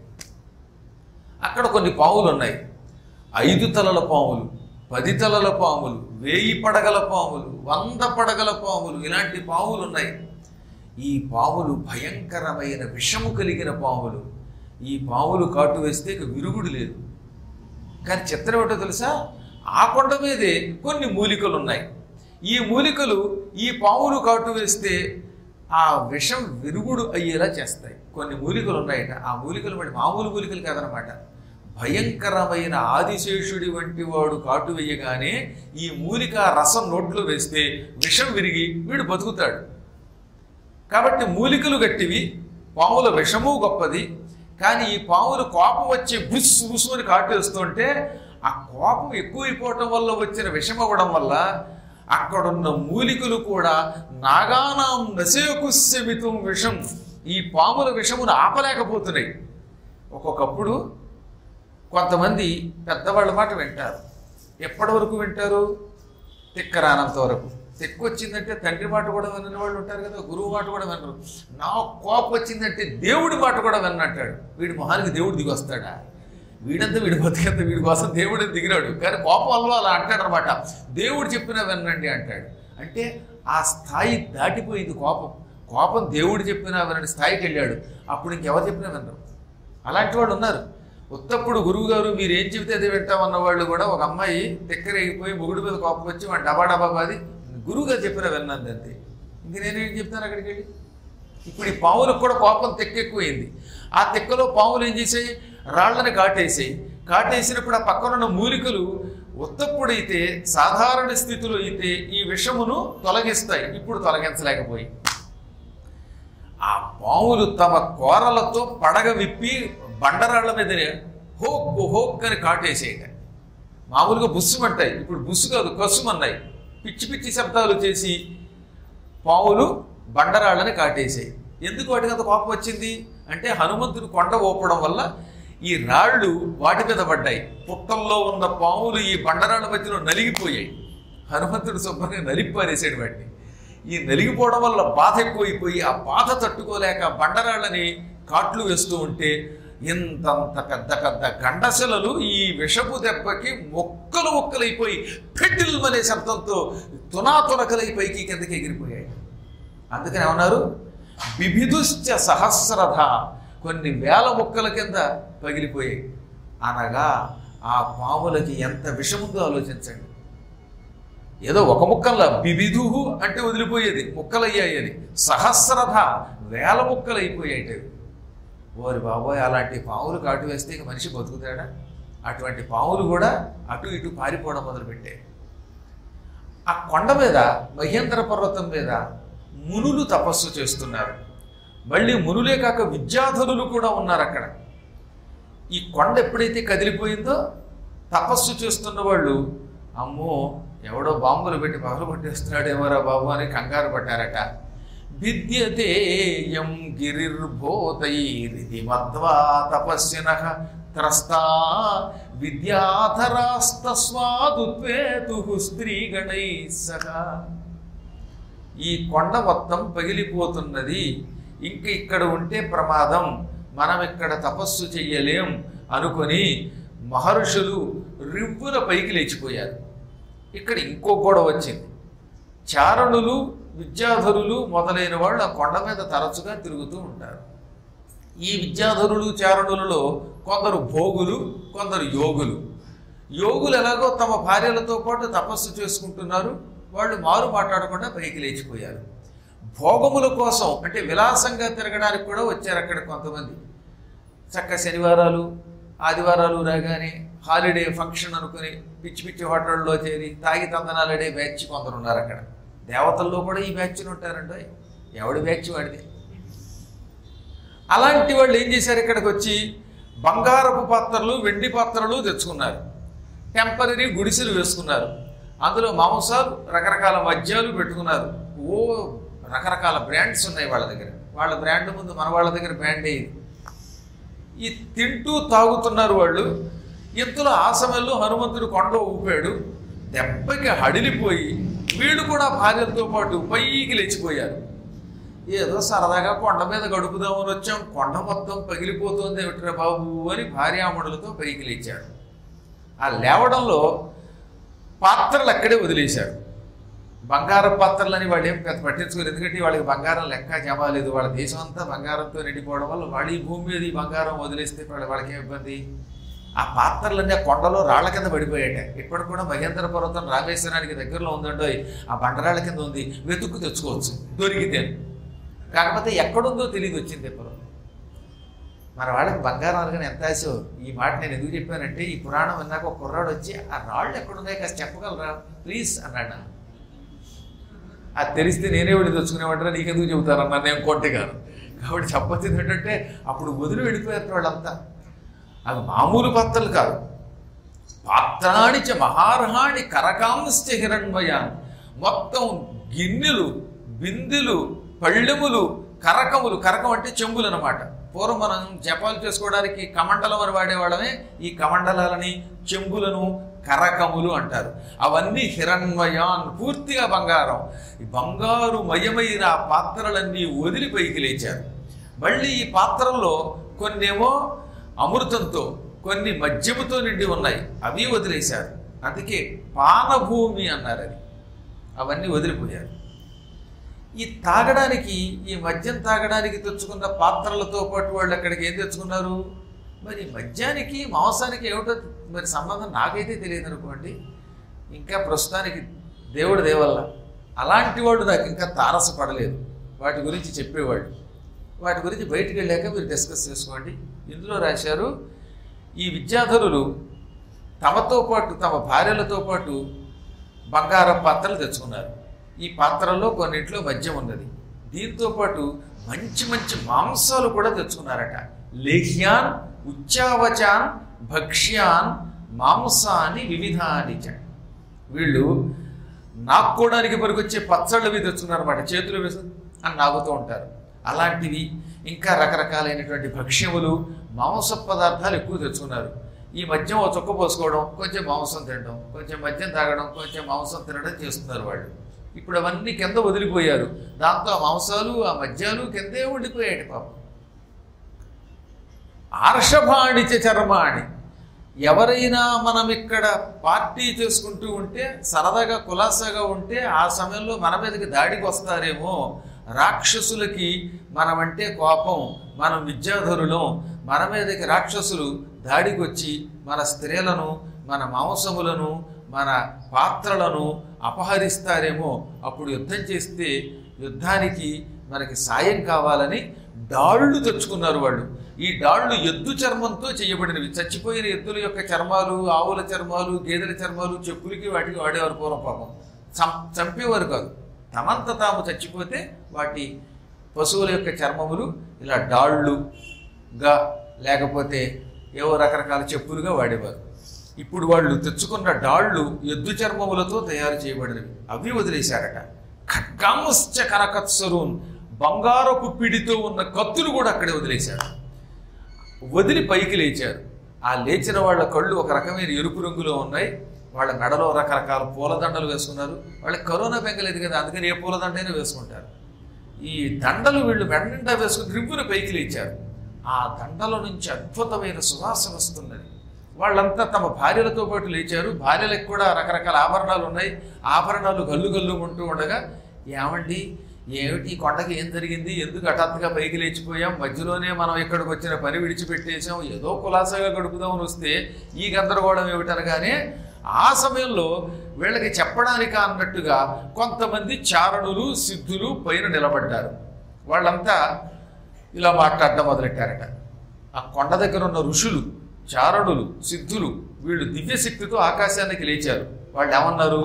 అక్కడ కొన్ని పాములు ఉన్నాయి ఐదు తలల పాములు పది తలల పాములు వేయి పడగల పాములు వంద పడగల పాములు ఇలాంటి పాములు ఉన్నాయి ఈ పాములు భయంకరమైన విషము కలిగిన పాములు ఈ పాములు కాటు వేస్తే ఇక విరుగుడు లేదు కానీ చిత్రం ఏంటో తెలుసా ఆ కొండ మీదే కొన్ని మూలికలు ఉన్నాయి ఈ మూలికలు ఈ పాములు కాటు వేస్తే ఆ విషం విరుగుడు అయ్యేలా చేస్తాయి కొన్ని మూలికలు ఉన్నాయట ఆ మూలికలు మరి మామూలు మూలికలు కాదనమాట భయంకరమైన ఆదిశేషుడి వంటి వాడు కాటు వేయగానే ఈ మూలిక రసం నోట్లో వేస్తే విషం విరిగి వీడు బతుకుతాడు కాబట్టి మూలికలు గట్టివి పాముల విషము గొప్పది కానీ ఈ పాములు కోపం వచ్చి బుస్ బుస్ అని కాటేస్తుంటే ఆ కోపం ఎక్కువైపోవటం వల్ల వచ్చిన విషం అవ్వడం వల్ల అక్కడున్న మూలికలు కూడా నాగానాం నసేకుస్యమితం విషం ఈ పాముల విషమును ఆపలేకపోతున్నాయి ఒక్కొక్కప్పుడు కొంతమంది పెద్దవాళ్ళ మాట వింటారు ఎప్పటి వరకు వింటారు తిక్కరానంత వరకు తిక్కు వచ్చిందంటే తండ్రి మాట కూడా వినని వాళ్ళు ఉంటారు కదా గురువు మాట కూడా వినరు నా కోపం వచ్చిందంటే దేవుడి మాట కూడా విన్నంటాడు వీడి మొహానికి దేవుడు దిగి వస్తాడా వీడంతా వీడి బతికంత వీడి కోసం దేవుడే దిగిరాడు కానీ కోపం వల్ల అలా అంటాడు అనమాట దేవుడు చెప్పినా వినండి అంటాడు అంటే ఆ స్థాయి దాటిపోయింది కోపం కోపం దేవుడు చెప్పినా వినని స్థాయికి వెళ్ళాడు అప్పుడు ఇంకెవరు చెప్పినా వినరు అలాంటి వాళ్ళు ఉన్నారు ఉత్తప్పుడు గురువు గారు మీరు ఏం చెబితే అదే వింటామన్న వాళ్ళు కూడా ఒక అమ్మాయి తెక్కరేగిపోయి మొగుడు మీద కోపం వచ్చి వాడు డబా డబా బాది గురువు గారు చెప్పిన విన్నది అంతే ఇంక నేనేం చెప్తాను అక్కడికి వెళ్ళి ఇప్పుడు ఈ పావులకు కూడా కోపం తెక్కెక్కువైంది ఆ తెక్కలో పావులు ఏం చేసాయి రాళ్ళని కాటేసాయి కాటేసినప్పుడు ఆ పక్కనున్న మూలికలు ఉత్తప్పుడైతే సాధారణ స్థితిలో అయితే ఈ విషమును తొలగిస్తాయి ఇప్పుడు తొలగించలేకపోయి ఆ పాములు తమ కోరలతో పడగ విప్పి బండరాళ్ల మీద హోక్ హోక్ అని కాటేసేయట మామూలుగా బుస్సుమంటాయి ఇప్పుడు బుస్సు కాదు కసుమన్నాయి పిచ్చి పిచ్చి శబ్దాలు చేసి పావులు బండరాళ్ళని కాటేసాయి ఎందుకు వాటికి అంత కోపం వచ్చింది అంటే హనుమంతుడు కొండ ఓపడం వల్ల ఈ రాళ్ళు వాటి మీద పడ్డాయి పుట్టల్లో ఉన్న పాములు ఈ బండరాళ్ళ మధ్యలో నలిగిపోయాయి హనుమంతుడు శుభ్రంగా నలిపారేసాడు వాటిని ఈ నలిగిపోవడం వల్ల బాధ ఎక్కువైపోయి ఆ బాధ తట్టుకోలేక బండరాళ్ళని కాట్లు వేస్తూ ఉంటే ఇంతంత పెద్ద పెద్ద గండశలలు ఈ విషపు దెబ్బకి మొక్కలు మొక్కలైపోయి పెట్టిల్మనే శబ్దంతో తునాతునకలై పైకి కిందకి ఎగిరిపోయాయి అందుకని ఏమన్నారు బిభిదుశ్చ సహస్రధ కొన్ని వేల ముక్కల కింద పగిలిపోయాయి అనగా ఆ పాములకి ఎంత విషముందో ఆలోచించండి ఏదో ఒక ముక్కల్లా బిబిదుహు అంటే వదిలిపోయేది ముక్కలయ్యాయి అది సహస్రధ వేల ముక్కలు అయిపోయాయి అవి ఓరి బాబోయ్ అలాంటి పాములు కాటు వేస్తే ఇక మనిషి బతుకుతాడా అటువంటి పాములు కూడా అటు ఇటు పారిపోవడం మొదలుపెట్టాయి ఆ కొండ మీద మహేంద్ర పర్వతం మీద మునులు తపస్సు చేస్తున్నారు మళ్ళీ మునులే కాక విద్యాధరులు కూడా ఉన్నారు అక్కడ ఈ కొండ ఎప్పుడైతే కదిలిపోయిందో తపస్సు చేస్తున్న వాళ్ళు అమ్మో ఎవడో బాంబులు పెట్టి పగలు కొట్టేస్తున్నాడేమోరా బాబు అని కంగారు పడ్డారట విద్యతే యం గిరిర్భూతైరిది మధ్వా తపస్విన త్రస్తా విద్యాధరాస్తస్వాదుత్వేతు స్త్రీగణై సహా ఈ కొండ మొత్తం పగిలిపోతున్నది ఇంక ఇక్కడ ఉంటే ప్రమాదం మనం ఇక్కడ తపస్సు చెయ్యలేం అనుకొని మహర్షులు రివ్వున పైకి లేచిపోయారు ఇక్కడ ఇంకో గొడవ వచ్చింది చారణులు విద్యాధరులు మొదలైన వాళ్ళు ఆ కొండ మీద తరచుగా తిరుగుతూ ఉంటారు ఈ విద్యాధరులు చారణులలో కొందరు భోగులు కొందరు యోగులు యోగులు ఎలాగో తమ భార్యలతో పాటు తపస్సు చేసుకుంటున్నారు వాళ్ళు మారు మాట్లాడకుండా పైకి లేచిపోయారు భోగముల కోసం అంటే విలాసంగా తిరగడానికి కూడా వచ్చారు అక్కడ కొంతమంది చక్క శనివారాలు ఆదివారాలు రాగానే హాలిడే ఫంక్షన్ అనుకుని పిచ్చి పిచ్చి హోటల్లో చేరి తాగి తందనాలడే బ్యాచ్ కొందరు ఉన్నారు అక్కడ దేవతల్లో కూడా ఈ బ్యాచ్లు ఉంటారండి ఎవడి బ్యాచ్ వాడిది అలాంటి వాళ్ళు ఏం చేశారు ఇక్కడికి వచ్చి బంగారపు పాత్రలు వెండి పాత్రలు తెచ్చుకున్నారు టెంపరీ గుడిసెలు వేసుకున్నారు అందులో మాంసాలు రకరకాల మద్యాలు పెట్టుకున్నారు ఓ రకరకాల బ్రాండ్స్ ఉన్నాయి వాళ్ళ దగ్గర వాళ్ళ బ్రాండ్ ముందు మన వాళ్ళ దగ్గర బ్రాండ్ అయ్యింది ఈ తింటూ తాగుతున్నారు వాళ్ళు ఇంతలో ఆ సమయంలో హనుమంతుడు కొండ ఊపాడు దెబ్బకి హడిలిపోయి వీళ్ళు కూడా భార్యలతో పాటు పైకి లేచిపోయారు ఏదో సరదాగా కొండ మీద గడుపుదామని వచ్చాం కొండ మొత్తం పగిలిపోతుంది ఏమిట్రా బాబు అని భార్యామణులతో పైకి లేచాడు ఆ లేవడంలో పాత్రలు అక్కడే వదిలేశాడు బంగారం పాత్రలని వాళ్ళు ఏం పెద్ద పట్టించుకోరు ఎందుకంటే వాళ్ళకి బంగారం లెక్క జమాలేదు వాళ్ళ దేశం అంతా బంగారంతో నిండిపోవడం వల్ల వాళ్ళు ఈ భూమి మీద ఈ బంగారం వదిలేస్తే వాళ్ళ వాళ్ళకి ఏం ఇబ్బంది ఆ పాత్రలన్నీ ఆ కొండలో రాళ్ల కింద పడిపోయాట ఇప్పటికి కూడా మహేంద్ర పర్వతం రామేశ్వరానికి దగ్గరలో ఉందండో ఆ బండరాళ్ళ కింద ఉంది వెతుక్కు తెచ్చుకోవచ్చు దొరికితే కాకపోతే ఎక్కడుందో తెలియదు వచ్చింది ఎప్పుడు మన వాళ్ళకి బంగారం అనగానే ఎంత ఆశో ఈ మాట నేను ఎందుకు చెప్పానంటే ఈ పురాణం విన్నాక ఒక కుర్రాడు వచ్చి ఆ రాళ్ళు ఎక్కడున్నాయి కాస్త చెప్పగలరా ప్లీజ్ అన్నాడు నన్ను. అది తెలిస్తే నేనే వెళ్ళి తెచ్చుకునేవాడరా నీకెందుకు చెబుతారన్నా నేను కొంటే కాదు కాబట్టి చెప్పొచ్చింది ఏంటంటే అప్పుడు వదిలి వెళ్ళిపోయారు వాళ్ళంతా అవి మామూలు పాత్రలు కాదు పాత్రాణి చ మహార్హాణి కరకాంశ్చ హిరణ్మయాన్ మొత్తం గిన్నెలు బిందెలు పళ్ళెములు కరకములు కరకం అంటే చెంబులు అనమాట పూర్వం మనం జపాలు చేసుకోవడానికి కమండలం అని వాడేవాళ్ళమే ఈ కమండలాలని చెంబులను కరకములు అంటారు అవన్నీ హిరణ్మయాన్ పూర్తిగా బంగారం ఈ బంగారు మయమైన ఆ పాత్రలన్నీ వదిలి పైకి లేచారు మళ్ళీ ఈ పాత్రల్లో కొన్నేమో అమృతంతో కొన్ని మద్యముతో నిండి ఉన్నాయి అవి వదిలేశారు అందుకే పానభూమి అన్నారు అది అవన్నీ వదిలిపోయారు ఈ తాగడానికి ఈ మద్యం తాగడానికి తెచ్చుకున్న పాత్రలతో పాటు వాళ్ళు అక్కడికి ఏం తెచ్చుకున్నారు మరి మద్యానికి మాంసానికి ఏమిటో మరి సంబంధం నాకైతే తెలియదు అనుకోండి ఇంకా ప్రస్తుతానికి దేవుడు దేవల్ల అలాంటి వాడు నాకు ఇంకా తారసపడలేదు వాటి గురించి చెప్పేవాడు వాటి గురించి బయటికి వెళ్ళాక మీరు డిస్కస్ చేసుకోండి ఇందులో రాశారు ఈ విద్యాధరులు తమతో పాటు తమ భార్యలతో పాటు బంగారం పాత్రలు తెచ్చుకున్నారు ఈ పాత్రల్లో కొన్నింట్లో మద్యం ఉన్నది దీంతో పాటు మంచి మంచి మాంసాలు కూడా తెచ్చుకున్నారట లేహ్యాన్ ఉచ్చావచాన్ భక్ష్యాన్ మాంసాన్ని వివిధాని చ వీళ్ళు నాక్కోవడానికి పనికొచ్చే పచ్చళ్ళు అవి తెచ్చుకున్నారన్నమాట చేతులు వేసి అని నాగుతూ ఉంటారు అలాంటివి ఇంకా రకరకాలైనటువంటి భక్ష్యములు మాంస పదార్థాలు ఎక్కువ తెచ్చుకున్నారు ఈ మద్యం ఓ చుక్క పోసుకోవడం కొంచెం మాంసం తినడం కొంచెం మద్యం తాగడం కొంచెం మాంసం తినడం చేస్తున్నారు వాళ్ళు ఇప్పుడు అవన్నీ కింద వదిలిపోయారు దాంతో ఆ మాంసాలు ఆ మద్యాలు కిందే ఉండిపోయాయి పాపం ఆర్షభాణిచ చర్మాణి ఎవరైనా మనం ఇక్కడ పార్టీ చేసుకుంటూ ఉంటే సరదాగా కులాసాగా ఉంటే ఆ సమయంలో మన మీదకి దాడికి వస్తారేమో రాక్షసులకి మనమంటే కోపం మనం విద్యాధరులం మన మీదకి రాక్షసులు దాడికి వచ్చి మన స్త్రీలను మన మాంసములను మన పాత్రలను అపహరిస్తారేమో అప్పుడు యుద్ధం చేస్తే యుద్ధానికి మనకి సాయం కావాలని డాళ్ళు తెచ్చుకున్నారు వాళ్ళు ఈ డాళ్ళు ఎద్దు చర్మంతో చేయబడినవి చచ్చిపోయిన ఎద్దుల యొక్క చర్మాలు ఆవుల చర్మాలు గేదెల చర్మాలు చెప్పులకి వాటికి వాడేవారు పూర్వం పాపం చం- చంపేవారు కాదు తమంత తాము చచ్చిపోతే వాటి పశువుల యొక్క చర్మములు ఇలా డాళ్ళుగా లేకపోతే ఏవో రకరకాల చెప్పులుగా వాడేవారు ఇప్పుడు వాళ్ళు తెచ్చుకున్న డాళ్ళు ఎద్దు చర్మములతో తయారు చేయబడినవి అవి వదిలేశారట ఖడ్గాంశ్చ కనకత్సరూన్ బంగారపు పిడితో ఉన్న కత్తులు కూడా అక్కడే వదిలేశారు వదిలి పైకి లేచారు ఆ లేచిన వాళ్ళ కళ్ళు ఒక రకమైన ఎరుపు రంగులో ఉన్నాయి వాళ్ళ మెడలో రకరకాల పూలదండలు వేసుకున్నారు వాళ్ళకి కరోనా బెంగలేదు కదా అందుకని ఏ పూలదండైనా వేసుకుంటారు ఈ దండలు వీళ్ళు మెడ నిండా వేసుకుని రివ్వున పైకి లేచారు ఆ దండల నుంచి అద్భుతమైన సువాసన వస్తున్నది వాళ్ళంతా తమ భార్యలతో పాటు లేచారు భార్యలకు కూడా రకరకాల ఆభరణాలు ఉన్నాయి ఆభరణాలు గల్లు గల్లు ఉంటూ ఉండగా ఏమండి ఏమిటి ఈ కొండకి ఏం జరిగింది ఎందుకు హఠాత్తుగా పైకి లేచిపోయాం మధ్యలోనే మనం ఇక్కడికి వచ్చిన పని విడిచిపెట్టేసాం ఏదో కులాసాగా గడుపుదామని వస్తే ఈ గందరగోళం ఏమిటనగానే ఆ సమయంలో వీళ్ళకి చెప్పడానికి అన్నట్టుగా కొంతమంది చారణులు సిద్ధులు పైన నిలబడ్డారు వాళ్ళంతా ఇలా మాట్లాడడం మొదలెట్టారట ఆ కొండ దగ్గర ఉన్న ఋషులు చారణులు సిద్ధులు వీళ్ళు దివ్యశక్తితో ఆకాశానికి లేచారు వాళ్ళు ఏమన్నారు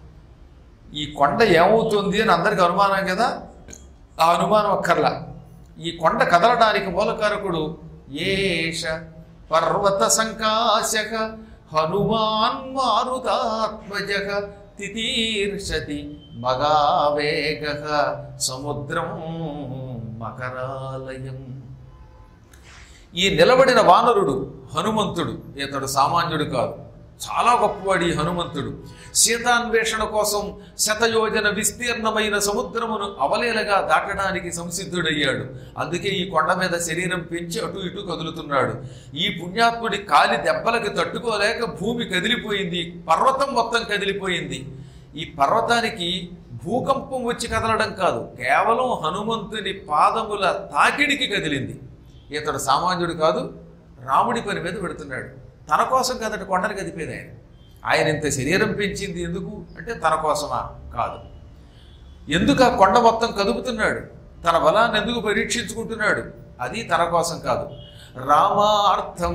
ఈ కొండ ఏమవుతుంది అని అందరికి అనుమానం కదా ఆ అనుమానం అక్కర్లా ఈ కొండ కదలడానికి మూలకారకుడు ఏష పర్వత సంకాశక హనుమాన్ మారుతాత్మజ తితీర్షతి మగావేగ సముద్రం మకరాలయం ఈ నిలబడిన వానరుడు హనుమంతుడు ఇతడు సామాన్యుడు కాదు చాలా గొప్పవాడు ఈ హనుమంతుడు సీతాన్వేషణ కోసం శతయోజన విస్తీర్ణమైన సముద్రమును అవలేలగా దాటడానికి సంసిద్ధుడయ్యాడు అందుకే ఈ కొండ మీద శరీరం పెంచి అటు ఇటు కదులుతున్నాడు ఈ పుణ్యాత్ముడి కాలి దెబ్బలకి తట్టుకోలేక భూమి కదిలిపోయింది పర్వతం మొత్తం కదిలిపోయింది ఈ పర్వతానికి భూకంపం వచ్చి కదలడం కాదు కేవలం హనుమంతుని పాదముల తాకిడికి కదిలింది ఇతడు సామాన్యుడు కాదు రాముడి పని మీద పెడుతున్నాడు తన కోసం కదట కొండని కదిపేది ఆయన ఆయన ఇంత శరీరం పెంచింది ఎందుకు అంటే తన కోసమా కాదు ఎందుకు ఆ కొండ మొత్తం కదుపుతున్నాడు తన బలాన్ని ఎందుకు పరీక్షించుకుంటున్నాడు అది తన కోసం కాదు రామార్థం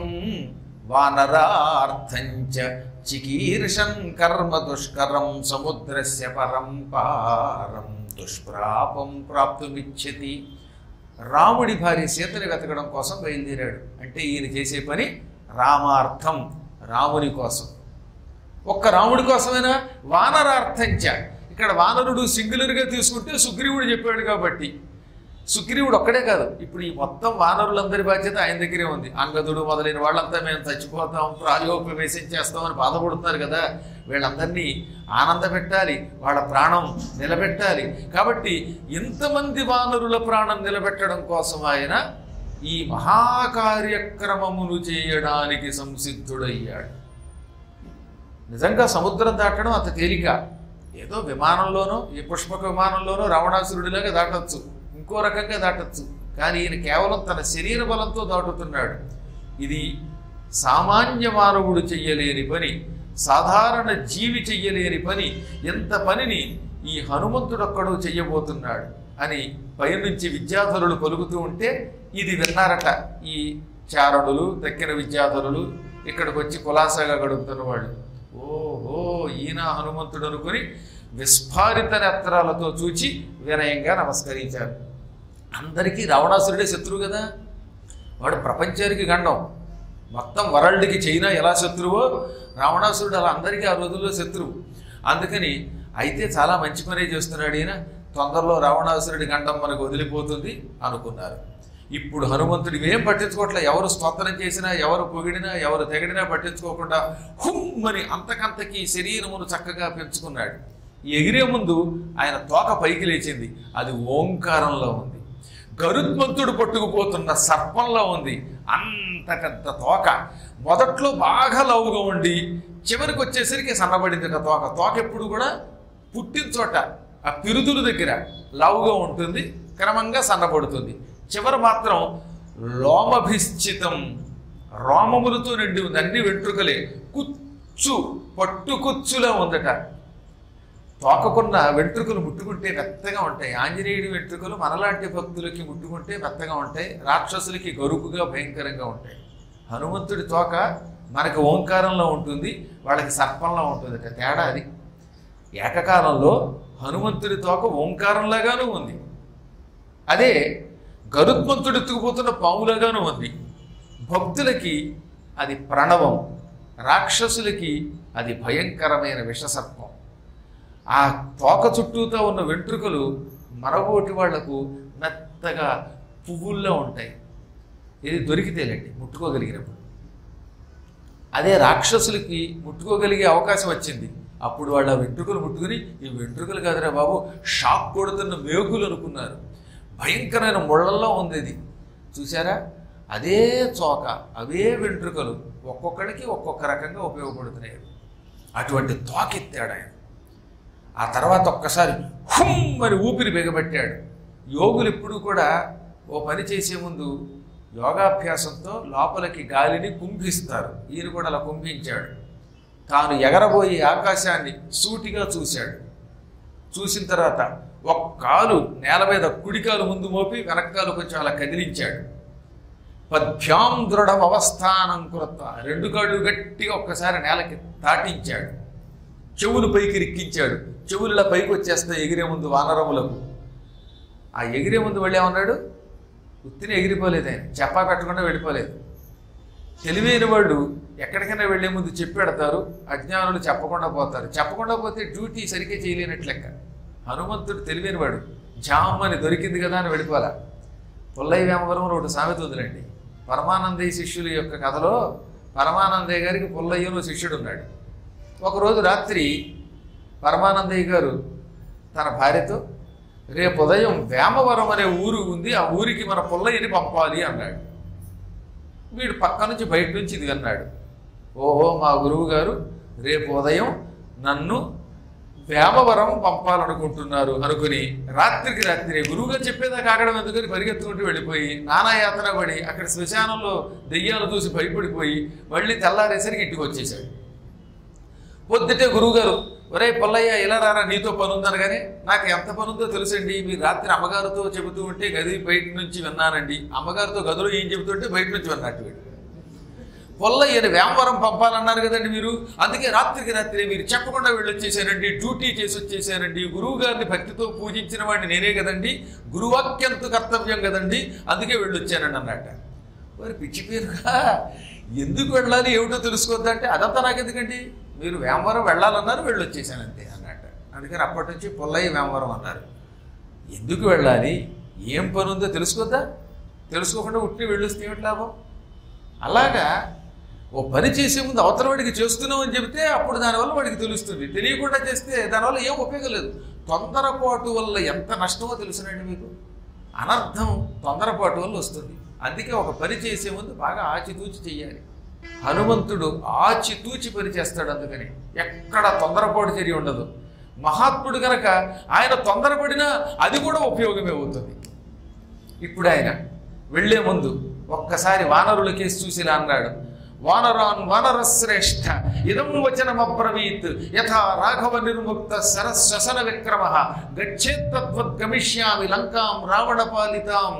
వానరార్థంచ చికీర్షన్ కర్మ దుష్కరం సముద్రస్య పరంపారం దుష్ప్రాపం ప్రాప్తుమిచ్చతి రాముడి భార్య సీతని వెతకడం కోసం బయలుదేరాడు అంటే ఈయన చేసే పని రామార్థం రాముని కోసం ఒక్క రాముడి కోసమైనా వానరార్థంచ ఇక్కడ వానరుడు సింగులర్గా తీసుకుంటే సుగ్రీవుడు చెప్పాడు కాబట్టి సుగ్రీవుడు ఒక్కడే కాదు ఇప్పుడు ఈ మొత్తం వానరులందరి బాధ్యత ఆయన దగ్గరే ఉంది అంగదుడు మొదలైన వాళ్ళంతా మేము చచ్చిపోతాం ప్రాయోపవేశం చేస్తామని బాధపడుతున్నారు కదా వీళ్ళందరినీ ఆనంద పెట్టాలి వాళ్ళ ప్రాణం నిలబెట్టాలి కాబట్టి ఇంతమంది వానరుల ప్రాణం నిలబెట్టడం కోసం ఆయన ఈ మహాకార్యక్రమమును చేయడానికి సంసిద్ధుడయ్యాడు నిజంగా సముద్రం దాటడం అంత తేలిక ఏదో విమానంలోనో ఈ పుష్పక విమానంలోనో రావణాసురుడిలాగా దాటొచ్చు ఇంకో రకంగా దాటొచ్చు కానీ ఈయన కేవలం తన శరీర బలంతో దాటుతున్నాడు ఇది సామాన్య మానవుడు చెయ్యలేని పని సాధారణ జీవి చెయ్యలేని పని ఎంత పనిని ఈ హనుమంతుడొక్కడు చెయ్యబోతున్నాడు అని పైనుంచి విద్యాధరులు పలుకుతూ ఉంటే ఇది విన్నారట ఈ చారణులు దక్కిన విద్యాధరులు ఇక్కడికి వచ్చి కులాసాగా గడుపుతున్న వాళ్ళు ఓహో ఈయన హనుమంతుడు అనుకుని విస్ఫారిత నేత్రాలతో చూచి వినయంగా నమస్కరించారు అందరికీ రావణాసురుడే శత్రువు కదా వాడు ప్రపంచానికి గండం మొత్తం వరల్డ్కి చైనా ఎలా శత్రువో రావణాసురుడు అలా అందరికీ ఆ రోజుల్లో శత్రువు అందుకని అయితే చాలా మంచి పనే చేస్తున్నాడు ఈయన తొందరలో రావణాసురుడి గండం మనకు వదిలిపోతుంది అనుకున్నారు ఇప్పుడు హనుమంతుడు ఏం పట్టించుకోవట్లే ఎవరు స్తోత్రం చేసినా ఎవరు పొగిడినా ఎవరు తెగడినా పట్టించుకోకుండా హుమ్మని అంతకంతకి శరీరమును చక్కగా పెంచుకున్నాడు ఎగిరే ముందు ఆయన తోక పైకి లేచింది అది ఓంకారంలో ఉంది గరుత్మంతుడు పట్టుకుపోతున్న సర్పంలో ఉంది అంత పెద్ద తోక మొదట్లో బాగా లవుగా ఉండి చివరికి వచ్చేసరికి సన్నబడింది ఆ తోక తోక ఎప్పుడు కూడా పుట్టిన చోట ఆ పిరుదుల దగ్గర లావుగా ఉంటుంది క్రమంగా సన్నబడుతుంది చివర మాత్రం లోమభిశ్చితం రోమములతో నిండి ఉంది అన్ని వెంట్రుకలే కుచ్చు పట్టు కుచ్చులా ఉందట తోకకున్న వెంట్రుకలు ముట్టుకుంటే మెత్తగా ఉంటాయి ఆంజనేయుడి వెంట్రుకలు మనలాంటి భక్తులకి ముట్టుకుంటే మెత్తగా ఉంటాయి రాక్షసులకి గరుకుగా భయంకరంగా ఉంటాయి హనుమంతుడి తోక మనకి ఓంకారంలో ఉంటుంది వాళ్ళకి సర్పంలో ఉంటుంది తేడా అది ఏకకాలంలో హనుమంతుడి తోక ఓంకారంలాగానూ ఉంది అదే గరుత్మంతుడు ఎత్తుకుపోతున్న పాములాగానూ ఉంది భక్తులకి అది ప్రణవం రాక్షసులకి అది భయంకరమైన విషసర్పం ఆ తోక చుట్టూతో ఉన్న వెంట్రుకలు మరగోటి వాళ్లకు మెత్తగా పువ్వుల్లో ఉంటాయి ఇది దొరికితేలేండి ముట్టుకోగలిగినప్పుడు అదే రాక్షసులకి ముట్టుకోగలిగే అవకాశం వచ్చింది అప్పుడు వాళ్ళ వెంట్రుకలు ముట్టుకుని ఈ వెంట్రుకలు కాదురా బాబు షాక్ కొడుతున్న మేకులు అనుకున్నారు భయంకరమైన ముళ్ళల్లో ఉంది ఇది చూసారా అదే చోక అవే వెంట్రుకలు ఒక్కొక్కడికి ఒక్కొక్క రకంగా ఉపయోగపడుతున్నాయి అటువంటి తోకెత్తాడు ఆయన ఆ తర్వాత ఒక్కసారి హుమ్ అని ఊపిరి బిగబెట్టాడు యోగులు ఎప్పుడు కూడా ఓ పని చేసే ముందు యోగాభ్యాసంతో లోపలికి గాలిని కుంభిస్తారు ఈయన కూడా అలా కుంభించాడు తాను ఎగరబోయి ఆకాశాన్ని సూటిగా చూశాడు చూసిన తర్వాత ఒక కాలు నేల మీద కుడికాలు ముందు మోపి వెనక్కాలు కొంచెం అలా కదిలించాడు పద్భ్యాం దృఢం అవస్థానం కృత రెండు కాళ్ళు గట్టిగా ఒక్కసారి నేలకి తాటించాడు చెవులు పైకి రిక్కించాడు చెవుల పైకి వచ్చేస్తాయి ఎగిరే ముందు వానరములకు ఆ ఎగిరే ముందు వెళ్ళేమన్నాడు ఉత్తిని ఎగిరిపోలేదు ఆయన చెప్పా పెట్టకుండా వెళ్ళిపోలేదు తెలివైన వాళ్ళు ఎక్కడికైనా వెళ్లే ముందు చెప్పి పెడతారు అజ్ఞానులు చెప్పకుండా పోతారు చెప్పకుండా పోతే డ్యూటీ సరిగ్గా చేయలేనట్లు లెక్క హనుమంతుడు తెలివైన వాడు జామ్ అని దొరికింది కదా అని వెళ్ళిపోవాలా పుల్లయ్య వ్యామవరం అని ఒకటి సామెత ఉందిలేండి పరమానందయ్య శిష్యుల యొక్క కథలో పరమానందయ్య గారికి పుల్లయ్యను శిష్యుడు ఉన్నాడు ఒకరోజు రాత్రి పరమానందయ్య గారు తన భార్యతో రేపు ఉదయం వేమవరం అనే ఊరు ఉంది ఆ ఊరికి మన పుల్లయ్యని పంపాలి అన్నాడు వీడు పక్క నుంచి బయట నుంచి ఇది అన్నాడు ఓహో మా గురువు గారు రేపు ఉదయం నన్ను వేమవరం పంపాలనుకుంటున్నారు అనుకుని రాత్రికి రాత్రి గురువుగారు చెప్పేదాకా ఆగడం ఎందుకని పరిగెత్తుకుంటూ వెళ్ళిపోయి నానాయాతన పడి అక్కడ శ్మశానంలో దెయ్యాలు చూసి భయపడిపోయి మళ్ళీ తెల్లారేసరికి ఇంటికి వచ్చేసాడు పొద్దుటే గురువుగారు ఒరే పొల్లయ్య ఇలా రారా నీతో పని ఉందనగానే నాకు ఎంత పని ఉందో తెలుసండి మీరు రాత్రి అమ్మగారితో చెబుతూ ఉంటే గది బయట నుంచి విన్నానండి అమ్మగారితో గదిలో ఏం చెబుతుంటే బయట నుంచి విన్నట్టు వీడు పొల్లయ్యని వేమవరం పంపాలన్నారు కదండి మీరు అందుకే రాత్రికి రాత్రి మీరు చెప్పకుండా వెళ్ళొచ్చేసానండి డ్యూటీ చేసి వచ్చేసానండి గురువు గారిని భక్తితో పూజించిన వాడిని నేనే కదండి గురువాక్యంతో కర్తవ్యం కదండి అందుకే వెళ్ళొచ్చానండి అన్నట్ట మరి పిచ్చి పేరుగా ఎందుకు వెళ్ళాలి ఏమిటో తెలుసుకోవద్దంటే అదంతా నాకెందుకండి మీరు వేమవరం వెళ్ళాలన్నారు వెళ్ళొచ్చేసాను అంతే అన్నట్ట అందుకని అప్పటి నుంచి పొల్లయ్య వేమవరం అన్నారు ఎందుకు వెళ్ళాలి ఏం పని ఉందో తెలుసుకోద్దా తెలుసుకోకుండా ఉట్టి వెళ్ళొస్తే ఏమిటి లాభం అలాగా ఓ పని చేసే ముందు అవతల వాడికి చేస్తున్నాం అని చెబితే అప్పుడు దానివల్ల వాడికి తెలుస్తుంది తెలియకుండా చేస్తే దానివల్ల ఏం ఉపయోగం లేదు తొందరపాటు వల్ల ఎంత నష్టమో తెలుసునండి మీకు అనర్థం తొందరపాటు వల్ల వస్తుంది అందుకే ఒక పని చేసే ముందు బాగా ఆచితూచి చెయ్యాలి హనుమంతుడు ఆచితూచి పని చేస్తాడు అందుకని ఎక్కడ తొందరపాటు చర్య ఉండదు మహాత్ముడు గనక ఆయన తొందరపడినా అది కూడా ఉపయోగమే అవుతుంది ఇప్పుడు ఆయన వెళ్లే ముందు ఒక్కసారి వానరుల కేసు చూసి ఇలా అన్నాడు వానరాన్ వానరశ్రేష్ఠ ఇదం వచనమబ్రవీత్ యథా రాఘవ నిర్ముక్త సరస్వసన విక్రమ గచ్చేత్తద్వద్గమిష్యామి లంకాం రావణ పాలితాం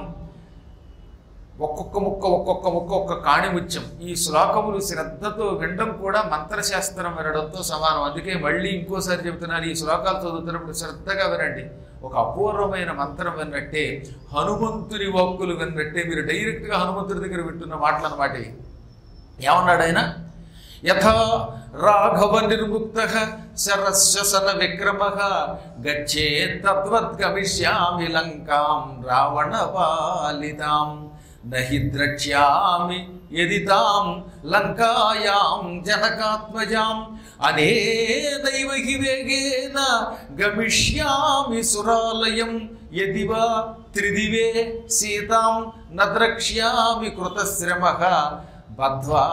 ఒక్కొక్క ముక్క ఒక్కొక్క ముక్క ఒక్క కాణిముత్యం ఈ శ్లోకములు శ్రద్ధతో వినడం కూడా మంత్రశాస్త్రం వినడంతో సమానం అందుకే మళ్ళీ ఇంకోసారి చెబుతున్నాను ఈ శ్లోకాలు చదువుతున్నప్పుడు శ్రద్ధగా వినండి ఒక అపూర్వమైన మంత్రం విన్నట్టే హనుమంతుని వాక్కులు విన్నట్టే మీరు డైరెక్ట్గా హనుమంతుడి దగ్గర వింటున్న మాటలు అనమాట ఇవి. ఏమన్నాడు ఆయన యథా రాఘవ నిర్ముక్త శరశ్వసన విక్రమ గచ్చే తద్వద్గమిష్యామి లంకాం రావణ పాలితాం నహి ద్రక్ష్యామి యది తాం లంకాయాం జనకాత్మజాం అనేనైవ హి వేగేన గమిష్యామి సురాలయం యది వా త్రిదివే సీతాం న ద్రక్ష్యామి కృతశ్రమ బద్ధ్వా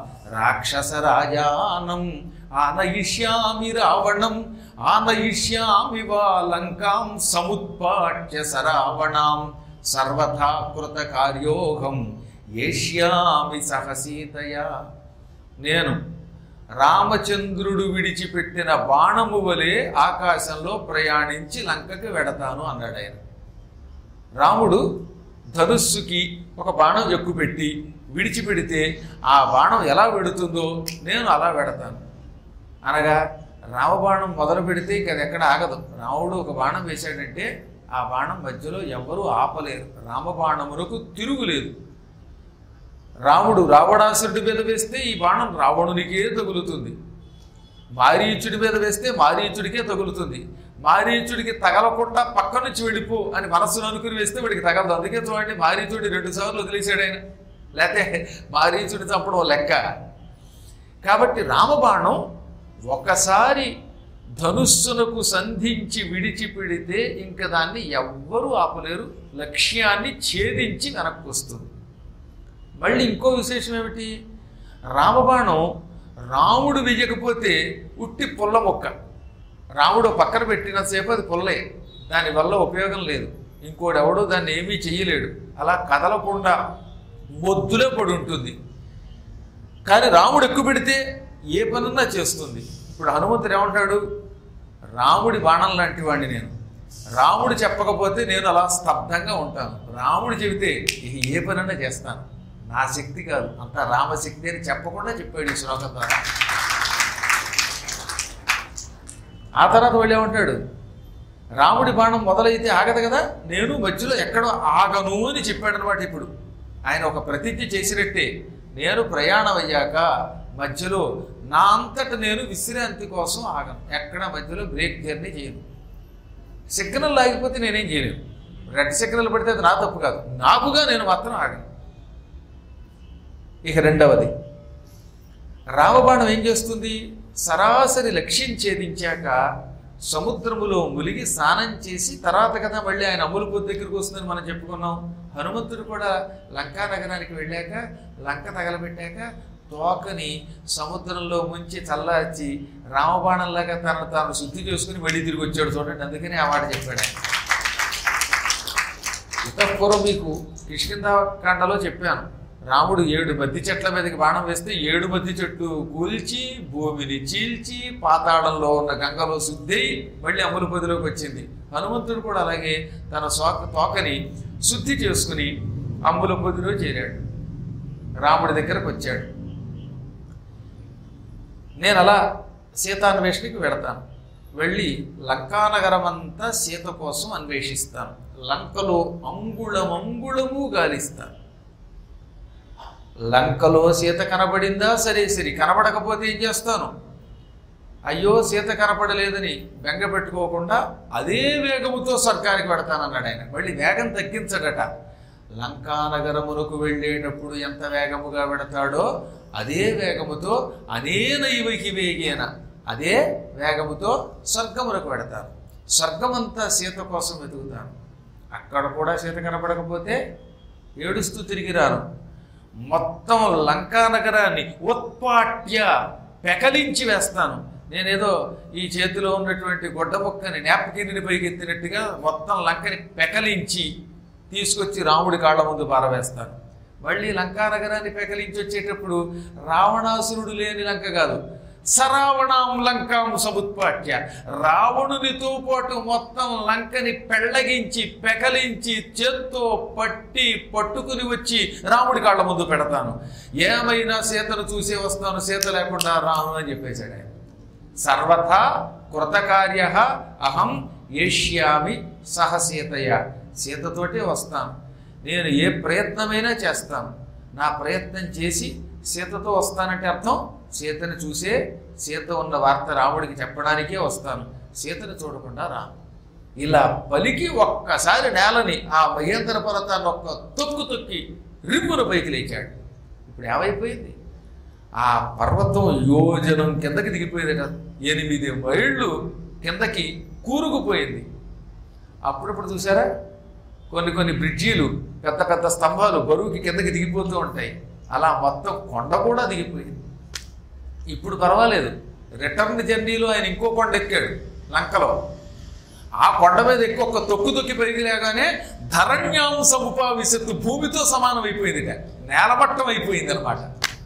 రాక్షసరాజానం ఆనయిష్యామి రావణం ఆనయిష్యామి వా లంకాం సముత్పాట్య సరావణాం సర్వథా కృత కార్యోహం ఏష్యామి సహసీతయా నేను రామచంద్రుడు విడిచిపెట్టిన బాణము వలె ఆకాశంలో ప్రయాణించి లంకకి వెడతాను అన్నాడు ఆయన రాముడు ధనుస్సుకి ఒక బాణం ఎక్కుపెట్టి విడిచిపెడితే ఆ బాణం ఎలా వెడుతుందో నేను అలా వెడతాను అనగా రామబాణం మొదలు పెడితే ఇంక అది ఎక్కడ ఆగదు రాముడు ఒక బాణం వేశాడంటే ఆ బాణం మధ్యలో ఎవ్వరూ ఆపలేరు రామబాణమునకు తిరుగులేదు రాముడు రావణాసురుడి మీద వేస్తే ఈ బాణం రావణునికే తగులుతుంది మారీచుడి మీద వేస్తే మారీచుడికే తగులుతుంది మారీచుడికి తగలకుండా పక్క నుంచి వెళ్ళిపో అని మనసును అనుకుని వేస్తే వాడికి తగలదు అందుకే చూడండి మారీచుడి రెండు సార్లు వదిలేశాడు ఆయన లేకపోతే మారీచుడి చంపడం ఓ లెక్క కాబట్టి రామబాణం ఒకసారి ధనుస్సునకు సంధించి విడిచిపెడితే ఇంక దాన్ని ఎవ్వరూ ఆపలేరు లక్ష్యాన్ని ఛేదించి వెనక్కి వస్తుంది మళ్ళీ ఇంకో విశేషం ఏమిటి రామబాణం రాముడు వెయ్యకపోతే ఉట్టి పుల్ల మొక్క రాముడు పక్కన పెట్టినంతసేపు అది పుల్లే దానివల్ల ఉపయోగం లేదు ఇంకోడు ఎవడో దాన్ని ఏమీ చెయ్యలేడు అలా కదలకుండా మొద్దులే పడి ఉంటుంది కానీ రాముడు ఎక్కువ పెడితే ఏ పనున్నా చేస్తుంది ఇప్పుడు హనుమంతుడు ఏమంటాడు రాముడి బాణం లాంటి వాడిని నేను రాముడు చెప్పకపోతే నేను అలా స్తబ్దంగా ఉంటాను రాముడు చెబితే ఇక ఏ పనన్నా చేస్తాను నా శక్తి కాదు అంత రామశక్తి అని చెప్పకుండా చెప్పాడు ఈ శ్లోకం ద్వారా ఆ తర్వాత వాళ్ళు ఏమంటాడు రాముడి బాణం మొదలైతే ఆగదు కదా నేను మధ్యలో ఎక్కడో ఆగను అని చెప్పాడు అనమాట ఇప్పుడు ఆయన ఒక ప్రతిజ్ఞ చేసినట్టే నేను ప్రయాణం అయ్యాక మధ్యలో నా అంతట నేను విశ్రాంతి కోసం ఆగను ఎక్కడ మధ్యలో బ్రేక్ జర్నీ చేయను సిగ్నల్ ఆగిపోతే నేనేం చేయలేను రెడ్ సిగ్నల్ పడితే అది నా తప్పు కాదు నాకుగా నేను మాత్రం ఆగను ఇక రెండవది రామబాణం ఏం చేస్తుంది సరాసరి లక్ష్యం ఛేదించాక సముద్రములో ములిగి స్నానం చేసి తర్వాత కదా మళ్ళీ ఆయన అమ్ముల పొద్దు దగ్గరికి వస్తుందని మనం చెప్పుకున్నాం హనుమంతుడు కూడా లంకా నగరానికి వెళ్ళాక లంక తగలబెట్టాక తోకని సముద్రంలో ముంచి చల్లార్చి రామబాణంలాగా తనను తాను శుద్ధి చేసుకుని మళ్ళీ తిరిగి వచ్చాడు చూడండి అందుకని ఆ మాట చెప్పాడు ఆయన ఇతపూర్వం మీకు కిష్కిందాకాండలో చెప్పాను రాముడు ఏడు మద్ది చెట్ల మీదకి బాణం వేస్తే ఏడు మద్ది చెట్లు కూల్చి భూమిని చీల్చి పాతాళంలో ఉన్న గంగలో శుద్ధి మళ్ళీ అమలు పొదిలోకి వచ్చింది హనుమంతుడు కూడా అలాగే తన సోక తోకని శుద్ధి చేసుకుని అమ్ముల పొదిలో చేరాడు రాముడి దగ్గరకు వచ్చాడు నేను అలా సీతాన్వేషణకి వెడతాను వెళ్ళి లంకానగరం అంతా సీత కోసం అన్వేషిస్తాను లంకలో అంగుళం అంగుళము గాలిస్తాను లంకలో సీత కనబడిందా సరే సరే కనబడకపోతే ఏం చేస్తాను అయ్యో సీత కనపడలేదని బెంగ పెట్టుకోకుండా అదే వేగముతో స్వర్గానికి పెడతానన్నాడు ఆయన మళ్ళీ వేగం తగ్గించడట లంకానగరమునకు వెళ్ళేటప్పుడు ఎంత వేగముగా పెడతాడో అదే వేగముతో అనేనైవకి వేగేన అదే వేగముతో స్వర్గమునకు పెడతాను స్వర్గమంతా సీత కోసం వెతుకుతాను అక్కడ కూడా సీత కనపడకపోతే ఏడుస్తూ తిరిగి రాను మొత్తం లంకా నగరాన్ని ఉత్పాట్య పెకలించి వేస్తాను నేనేదో ఈ చేతిలో ఉన్నటువంటి గొడ్డ ముక్కని నేపకిని పైకెత్తినట్టుగా మొత్తం లంకని పెకలించి తీసుకొచ్చి రాముడి కాళ్ళ ముందు పారవేస్తాను మళ్ళీ లంకా నగరాన్ని పెకలించి వచ్చేటప్పుడు రావణాసురుడు లేని లంక కాదు సరావణాం లంకాం సముత్పాట్య రావణునితో పాటు మొత్తం లంకని పెళ్ళగించి పెకలించి చేత్తో పట్టి పట్టుకుని వచ్చి రాముడి కాళ్ళ ముందు పెడతాను ఏమైనా సీతను చూసే వస్తాను సీత లేకుండా రాను అని చెప్పేశాడు ఆయన సర్వథా కృతకార్య అహం ఏష్యామి సహ సీతయ సీతతోటే వస్తాను నేను ఏ ప్రయత్నమైనా చేస్తాను నా ప్రయత్నం చేసి సీతతో వస్తానంటే అర్థం సీతను చూసే సీత ఉన్న వార్త రాముడికి చెప్పడానికే వస్తాను సీతను చూడకుండా రాను ఇలా పలికి ఒక్కసారి నేలని ఆ మహేంద్ర పర్వతాన్ని ఒక్క తొక్కు తొక్కి రిమ్మున పైకి లేచాడు ఇప్పుడు ఏమైపోయింది ఆ పర్వతం యోజనం కిందకి దిగిపోయిందట ఎనిమిది మైళ్ళు కిందకి కూరుకుపోయింది అప్పుడప్పుడు చూసారా కొన్ని కొన్ని బ్రిడ్జీలు పెద్ద పెద్ద స్తంభాలు బరువుకి కిందకి దిగిపోతూ ఉంటాయి అలా మొత్తం కొండ కూడా దిగిపోయింది ఇప్పుడు పర్వాలేదు రిటర్న్ జర్నీలో ఆయన ఇంకో కొండ ఎక్కాడు లంకలో ఆ కొండ మీద ఎక్కి ఒక తొక్కు తొక్కి పైకి లేగానే ధరణ్యాంశం ఉపావిశత్తు భూమితో సమానం అయిపోయింది నేలమట్టం అయిపోయింది అనమాట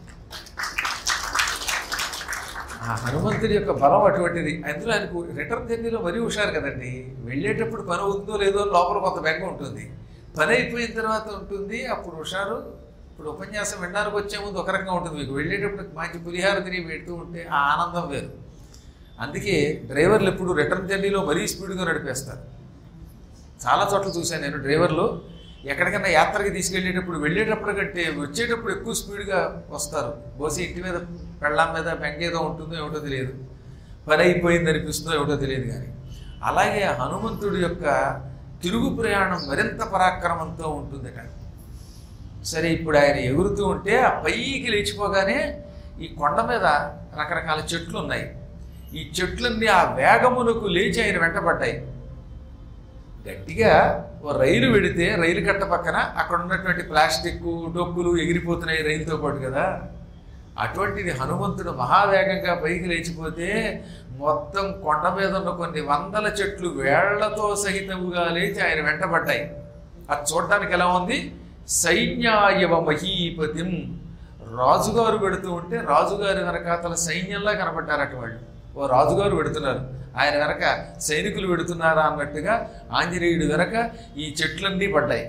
ఆ హనుమంతుడి యొక్క బలం అటువంటిది అందులో ఆయనకు రిటర్న్ జర్నీలో మరీ హుషారు కదండి వెళ్ళేటప్పుడు పని అవుతుందో లేదో లోపల కొంత బెంగ ఉంటుంది పని అయిపోయిన తర్వాత ఉంటుంది అప్పుడు హుషారు ఇప్పుడు ఉపన్యాసం వినడానికి వచ్చే ముందు ఒక రకంగా ఉంటుంది మీకు వెళ్ళేటప్పుడు మంచి పులిహార తిరిగి పెడుతూ ఉంటే ఆ ఆనందం వేరు అందుకే డ్రైవర్లు ఎప్పుడు రిటర్న్ జర్నీలో మరీ స్పీడ్గా నడిపేస్తారు చాలా చోట్ల చూశాను నేను డ్రైవర్లు ఎక్కడికైనా యాత్రకి తీసుకెళ్ళేటప్పుడు వెళ్ళేటప్పుడు కంటే వచ్చేటప్పుడు ఎక్కువ స్పీడ్గా వస్తారు బహుశా ఇంటి మీద పెళ్ళాం మీద బెంగ ఏదో ఉంటుందో ఏమిటో తెలియదు పని అయిపోయింది అనిపిస్తుందో ఏమిటో తెలియదు కానీ అలాగే హనుమంతుడి యొక్క తిరుగు ప్రయాణం మరింత పరాక్రమంతో ఉంటుందట సరే ఇప్పుడు ఆయన ఎగురుతూ ఉంటే ఆ పైకి లేచిపోగానే ఈ కొండ మీద రకరకాల చెట్లు ఉన్నాయి ఈ చెట్లన్నీ ఆ వేగమునకు లేచి ఆయన వెంటబడ్డాయి గట్టిగా ఓ రైలు వెడితే రైలు కట్ట పక్కన అక్కడ ఉన్నటువంటి ప్లాస్టిక్ డొక్కులు ఎగిరిపోతున్నాయి రైలుతో పాటు కదా అటువంటిది హనుమంతుడు మహావేగంగా పైకి లేచిపోతే మొత్తం కొండ మీద ఉన్న కొన్ని వందల చెట్లు వేళ్లతో సహితముగా లేచి ఆయన వెంటబడ్డాయి అది చూడటానికి ఎలా ఉంది సైన్యాయవ మహీపతిం రాజుగారు పెడుతూ ఉంటే రాజుగారి వెనకాతల సైన్యంలా కనపడ్డారట వాళ్ళు ఓ రాజుగారు పెడుతున్నారు ఆయన వెనక సైనికులు పెడుతున్నారా అన్నట్టుగా ఆంజనేయుడు వెనక ఈ చెట్లన్నీ పడ్డాయి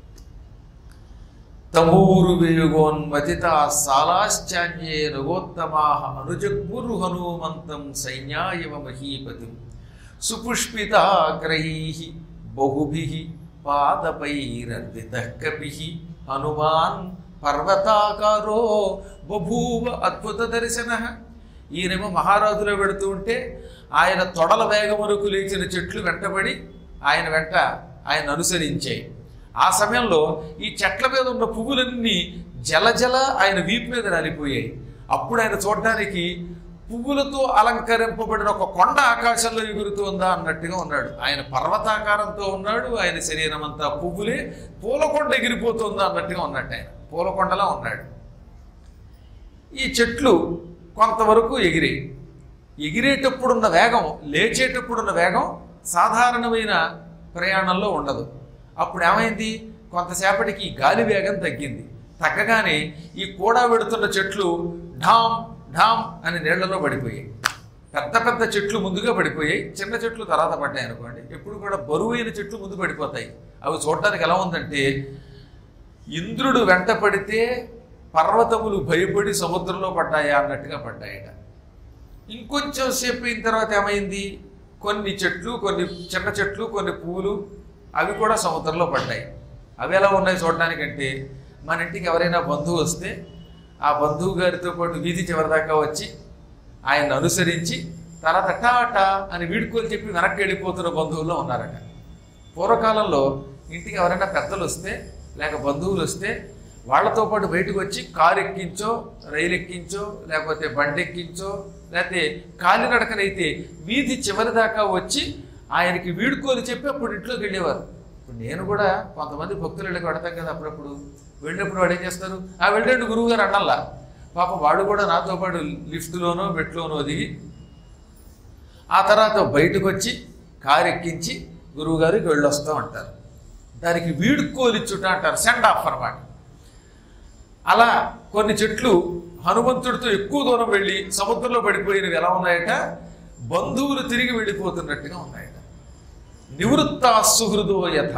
తమూరు వేగోన్మతిత సాలాశ్చాన్యే నగోత్తమా అనుజగ్మురు హనుమంతం సైన్యాయవ మహీపతిం సుపుష్పితాగ్రై బహుభి పాదపైరర్విత కపి హనుమాన్ పర్వతాకారో బభూవ అద్భుత దర్శన ఈయనేమో మహారాజులో పెడుతూ ఉంటే ఆయన తొడల వేగమునకు లేచిన చెట్లు వెంటబడి ఆయన వెంట ఆయన అనుసరించాయి ఆ సమయంలో ఈ చెట్ల మీద ఉన్న పువ్వులన్నీ జలజల ఆయన వీపు మీద రాలిపోయాయి అప్పుడు ఆయన చూడడానికి పువ్వులతో అలంకరింపబడిన ఒక కొండ ఆకాశంలో ఎగురుతోందా అన్నట్టుగా ఉన్నాడు ఆయన పర్వతాకారంతో ఉన్నాడు ఆయన శరీరం అంతా పువ్వులే పూలకొండ ఎగిరిపోతుందా అన్నట్టుగా ఉన్నట్టు ఆయన పూలకొండలా ఉన్నాడు ఈ చెట్లు కొంతవరకు ఎగిరి ఎగిరేటప్పుడున్న వేగం లేచేటప్పుడున్న వేగం సాధారణమైన ప్రయాణంలో ఉండదు అప్పుడు ఏమైంది కొంతసేపటికి ఈ గాలి వేగం తగ్గింది తగ్గగానే ఈ కూడా పెడుతున్న చెట్లు ఢామ్ ఢామ్ అని నీళ్లలో పడిపోయాయి పెద్ద పెద్ద చెట్లు ముందుగా పడిపోయాయి చిన్న చెట్లు తర్వాత పడ్డాయి అనుకోండి ఎప్పుడు కూడా బరువైన చెట్లు ముందు పడిపోతాయి అవి చూడటానికి ఎలా ఉందంటే ఇంద్రుడు వెంట పడితే పర్వతములు భయపడి సముద్రంలో పడ్డాయా అన్నట్టుగా పడ్డాయట ఇంకొంచెం సేపు అయిన తర్వాత ఏమైంది కొన్ని చెట్లు కొన్ని చిన్న చెట్లు కొన్ని పువ్వులు అవి కూడా సముద్రంలో పడ్డాయి అవి ఎలా ఉన్నాయి చూడడానికంటే మన ఇంటికి ఎవరైనా బంధువు వస్తే ఆ బంధువు గారితో పాటు వీధి చివరిదాకా వచ్చి ఆయన అనుసరించి తర్వాత టాటా అని వీడుకోలు చెప్పి వెనక్కి వెళ్ళిపోతున్న బంధువుల్లో ఉన్నారట పూర్వకాలంలో ఇంటికి ఎవరైనా పెద్దలు వస్తే లేక బంధువులు వస్తే వాళ్ళతో పాటు బయటకు వచ్చి కారు ఎక్కించో రైలు ఎక్కించో లేకపోతే బండి ఎక్కించో లేకపోతే కాలినడకనైతే వీధి చివరి దాకా వచ్చి ఆయనకి వీడుకోలు చెప్పి అప్పుడు ఇంట్లోకి వెళ్ళేవారు ఇప్పుడు నేను కూడా కొంతమంది భక్తులు ఇళ్ళకి పెడతాం కదా అప్పుడప్పుడు వెళ్ళినప్పుడు వాడు ఏం చేస్తారు ఆ వెళ్ళండి గురువు గారు అన్నల్లా పాప వాడు కూడా నాతో పాటు లిఫ్ట్లోనో మెట్లోనో దిగి ఆ తర్వాత బయటకు వచ్చి కారు ఎక్కించి గురువుగారికి వెళ్ళొస్తాం అంటారు దానికి వీడుకోలిచ్చుట అంటారు సెండ్ ఆఫ్ అన్నమాట అలా కొన్ని చెట్లు హనుమంతుడితో ఎక్కువ దూరం వెళ్ళి సముద్రంలో పడిపోయినవి ఎలా ఉన్నాయట బంధువులు తిరిగి వెళ్ళిపోతున్నట్టుగా ఉన్నాయట నివృత్త సుహృదో యథ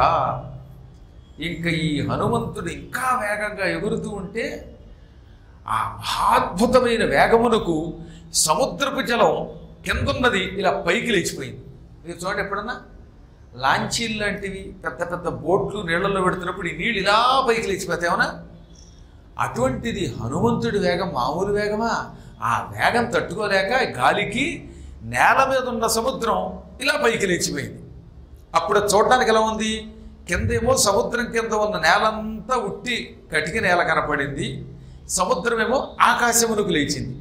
ఇంకా ఈ హనుమంతుడు ఇంకా వేగంగా ఎగురుతూ ఉంటే ఆ మహాద్భుతమైన వేగమునకు సముద్రపు జలం కిందున్నది ఇలా పైకి లేచిపోయింది మీరు చూడండి ఎప్పుడన్నా లాంచీలు లాంటివి పెద్ద పెద్ద బోట్లు నీళ్ళల్లో పెడుతున్నప్పుడు ఈ నీళ్ళు ఇలా పైకి లేచిపోతాయి అవునా అటువంటిది హనుమంతుడి వేగం మామూలు వేగమా ఆ వేగం తట్టుకోలేక గాలికి నేల మీద ఉన్న సముద్రం ఇలా పైకి లేచిపోయింది అప్పుడు అది చూడడానికి ఎలా ఉంది కిందేమో సముద్రం కింద ఉన్న నేలంతా ఉట్టి కటిక నేల కనపడింది సముద్రమేమో ఆకాశమునకు లేచింది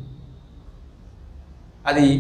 అది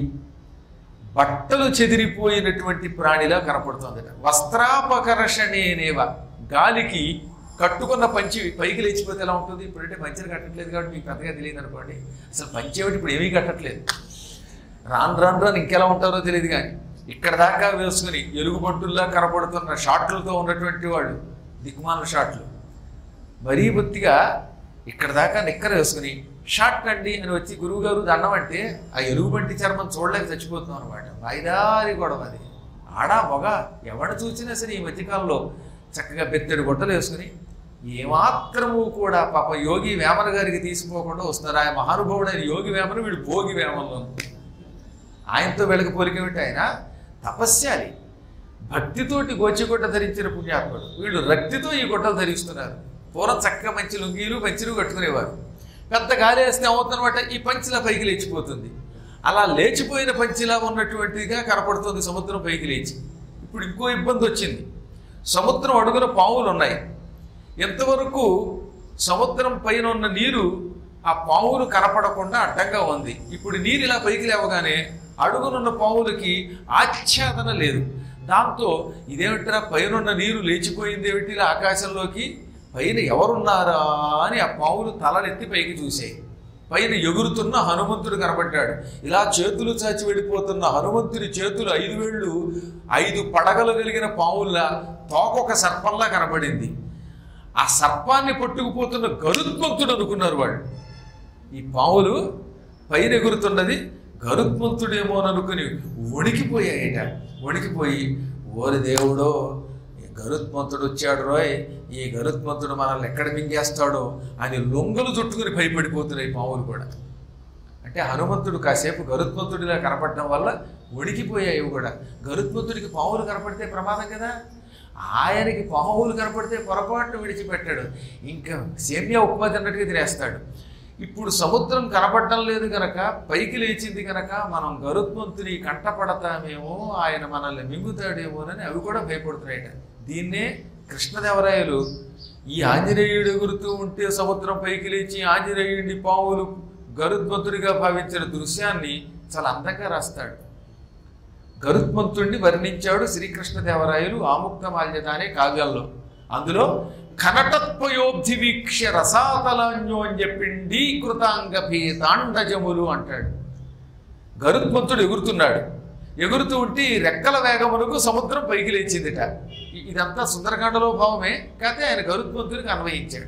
బట్టలు చెదిరిపోయినటువంటి ప్రాణిలా కనపడుతుంది వస్త్రాపకర్షణేనేవ గాలికి కట్టుకున్న పంచి పైకి లేచిపోతే ఎలా ఉంటుంది ఇప్పుడంటే పంచలు కట్టట్లేదు కాబట్టి మీకు పెద్దగా తెలియదు అనుకోండి అసలు పంచి ఏమిటి ఇప్పుడు ఏమీ కట్టట్లేదు రాను రాను రాను ఇంకెలా ఉంటారో తెలియదు కానీ ఇక్కడ దాకా వేసుకుని ఎలుగుబంటుల్లా కనపడుతున్న షాట్లతో ఉన్నటువంటి వాళ్ళు దిక్కుమాల షాట్లు మరీ బొత్తిగా ఇక్కడ దాకా నిక్కర వేసుకుని షార్ట్ అండి అని వచ్చి గురువు గారు దండం అంటే ఆ ఎలుగుబంటి చర్మం చూడలేక చచ్చిపోతున్నాం అనమాట వాయిదారి గొడవ అది ఆడా మొగ ఎవడు చూసినా సరే ఈ మధ్యకాలంలో చక్కగా బెత్తడి గుట్టలు వేసుకుని ఏమాత్రము కూడా పాప యోగి వేమన గారికి తీసిపోకుండా వస్తున్నారు ఆయన మహానుభావుడైన యోగి వేమన వీడు భోగి వేమనలో ఆయనతో వీళ్ళకి పోలికేమిటి ఆయన తపస్యాలి భక్తితోటి గోచిగుడ్డ ధరించిన పుణ్యాత్ముడు వీళ్ళు రక్తితో ఈ గుడ్డలు ధరిస్తున్నారు పూర్వం చక్కగా మంచి లుంగీలు పంచిలు కట్టుకునేవారు పెద్ద గాలి వేస్తే ఏమవుతుందన్నమాట ఈ పంచిలా పైకి లేచిపోతుంది అలా లేచిపోయిన పంచిలా ఉన్నటువంటిదిగా కనపడుతుంది సముద్రం పైకి లేచి ఇప్పుడు ఇంకో ఇబ్బంది వచ్చింది సముద్రం అడుగున పావులు ఉన్నాయి ఎంతవరకు సముద్రం పైన ఉన్న నీరు ఆ పావులు కనపడకుండా అడ్డంగా ఉంది ఇప్పుడు నీరు ఇలా పైకి లేవగానే అడుగునున్న పావులకి ఆచ్ఛాదన లేదు దాంతో ఇదేమిట్రా పైనున్న నీరు లేచిపోయింది ఏమిటి ఇలా ఆకాశంలోకి పైన ఎవరున్నారా అని ఆ పావులు తలనెత్తి పైకి చూసాయి పైన ఎగురుతున్న హనుమంతుడు కనబడ్డాడు ఇలా చేతులు చాచి వెళ్ళిపోతున్న హనుమంతుడి చేతులు ఐదు వేళ్ళు ఐదు పడగలు కలిగిన పావుల్లా తోకొక సర్పంలా కనబడింది ఆ సర్పాన్ని పట్టుకుపోతున్న గరుత్మంతుడు అనుకున్నారు వాళ్ళు ఈ పావులు పైన ఎగురుతున్నది గరుత్మంతుడేమో అని అనుకుని వణికిపోయాయట వణికిపోయి ఓరి దేవుడో ఈ గరుత్మంతుడు వచ్చాడు రోయ్ ఈ గరుత్మంతుడు మనల్ని ఎక్కడ మింగేస్తాడో అని లొంగలు చుట్టుకుని భయపడిపోతున్నాయి పావులు కూడా అంటే హనుమంతుడు కాసేపు గరుత్మంతుడిలా కనపడడం వల్ల వణికిపోయాయి ఇవి కూడా గరుత్మంతుడికి పావులు కనపడితే ప్రమాదం కదా ఆయనకి పావులు కనపడితే పొరపాటును విడిచిపెట్టాడు ఇంకా సేమ్యా ఉప్మా తిన్నట్టుగా తినేస్తాడు ఇప్పుడు సముద్రం కనపడటం లేదు గనక పైకి లేచింది గనక మనం గరుత్మంతుని కంటపడతామేమో ఆయన మనల్ని మింగుతాడేమోనని అవి కూడా భయపడుతున్నాయట దీన్నే కృష్ణదేవరాయలు ఈ ఆంజనేయుడు ఎగురుతూ ఉంటే సముద్రం పైకి లేచి ఆంజనేయుడిని పావులు గరుత్మంతుడిగా భావించిన దృశ్యాన్ని చాలా అందంగా రాస్తాడు గరుత్మంతుణ్ణి వర్ణించాడు శ్రీకృష్ణదేవరాయలు ఆముక్త మాల్యత అనే కావ్యాల్లో అందులో కనటత్వయోబ్ధి వీక్ష్య రసాతలాన్యోన్య పిండీకృతాంగ భీతాండజములు అంటాడు గరుత్మంతుడు ఎగురుతున్నాడు ఎగురుతూ ఉంటే ఈ రెక్కల వేగమునకు సముద్రం పైకి లేచిందిట ఇ- ఇదంతా సుందరకాండలో భావమే కాకపోతే ఆయన గరుత్మంతుడికి అన్వయించాడు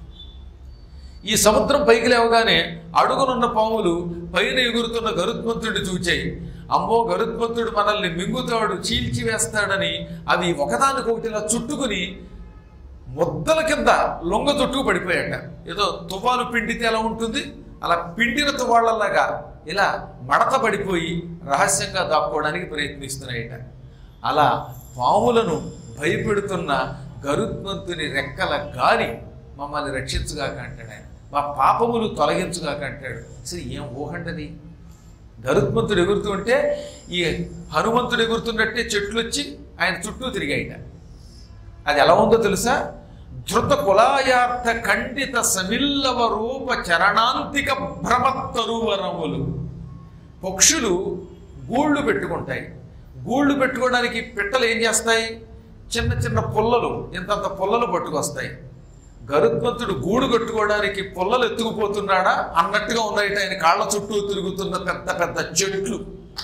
ఈ సముద్రం పైకి లేవగానే అడుగునున్న పాములు పైన ఎగురుతున్న గరుత్మంతుడిని చూచాయి అమ్మో గరుత్మంతుడు మనల్ని మింగుతాడు చీల్చి వేస్తాడని అవి ఒకదానికొకటి ఇలా చుట్టుకుని ముద్దల కింద లొంగ చుట్టూ పడిపోయాట ఏదో తువాలు పిండితే ఎలా ఉంటుంది అలా పిండిన తువాళ్ళలాగా ఇలా మడత పడిపోయి రహస్యంగా దాక్కోవడానికి ప్రయత్నిస్తున్నాయట అలా పాములను భయపెడుతున్న గరుత్మంతుని రెక్కల గాలి మమ్మల్ని రక్షించుగాక అంటాడు ఆయన మా పాపములు తొలగించుగాక అంటాడు అసలు ఏం ఊహండది గరుత్మంతుడు ఎగురుతూ ఉంటే ఈ హనుమంతుడు ఎగురుతున్నట్టే చెట్లు వచ్చి ఆయన చుట్టూ తిరిగాయిట అది ఎలా ఉందో తెలుసా ధృత కులాయార్థ ఖండిత సమిల్లవ రూప చరణాంతిక భ్రమత్తరువరములు పక్షులు గూళ్ళు పెట్టుకుంటాయి గూళ్ళు పెట్టుకోవడానికి పిట్టలు ఏం చేస్తాయి చిన్న చిన్న పుల్లలు ఇంతంత పుల్లలు పట్టుకొస్తాయి గరుత్మంతుడు గూడు కట్టుకోవడానికి పుల్లలు ఎత్తుకుపోతున్నాడా అన్నట్టుగా ఉన్నాయట ఆయన కాళ్ళ చుట్టూ తిరుగుతున్న పెద్ద పెద్ద చెట్లు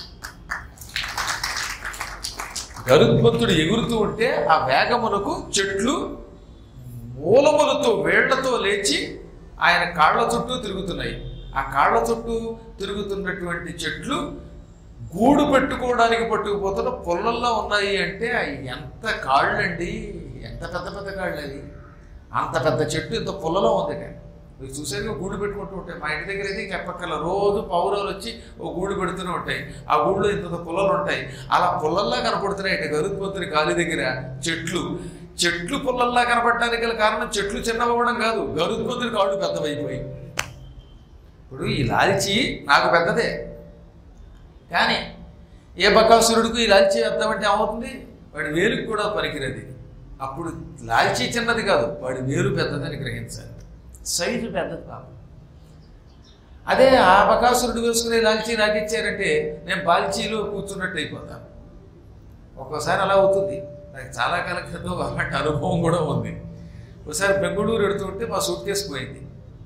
గరుత్మంతుడు ఎగురుతూ ఉంటే ఆ వేగమునకు చెట్లు మూలములతో వేళ్లతో లేచి ఆయన కాళ్ళ చుట్టూ తిరుగుతున్నాయి ఆ కాళ్ళ చుట్టూ తిరుగుతున్నటువంటి చెట్లు గూడు పెట్టుకోవడానికి పట్టుకుపోతున్న పొల్లల్లో ఉన్నాయి అంటే అవి ఎంత కాళ్ళండి ఎంత పెద్ద పెద్ద కాళ్ళు అవి అంత పెద్ద చెట్టు ఇంత పొల్లలో ఉంది మీరు చూసారుగా గూడు పెట్టుకుంటూ ఉంటాయి మా ఇంటి దగ్గర అయితే చెప్పక్కల రోజు పౌరాలు వచ్చి ఓ గూడు పెడుతూనే ఉంటాయి ఆ గూడులో ఇంత పుల్లలు ఉంటాయి అలా పుల్లల్లా కనపడుతున్నాయి అంటే గరుత్మంతుని కాలి దగ్గర చెట్లు చెట్లు పుల్లల్లా కనపడటానికి గల కారణం చెట్లు చిన్నవ్వడం కాదు గరుత్మంతుడి కాళ్ళు పెద్దవైపోయి ఇప్పుడు ఈ లాల్చి నాకు పెద్దదే కానీ ఏ బకాసురుడికి ఈ లాల్చి వేద్దామంటే ఏమవుతుంది వాడి వేలుకి కూడా పనికిరది అప్పుడు లాల్చి చిన్నది కాదు వాడి వేలు పెద్దదని గ్రహించాలి సైజు పెద్దది కాదు అదే ఆ బకాసురుడు వేసుకునే లాల్చీ నాకు ఇచ్చారంటే నేను బాల్చీలో కూర్చున్నట్టు అయిపోతాను ఒక్కోసారి అలా అవుతుంది నాకు చాలా కాలం క్రితం అలాంటి అనుభవం కూడా ఉంది ఒకసారి బెంగళూరు ఎడుతుంటే మా సూట్ కేసు పోయింది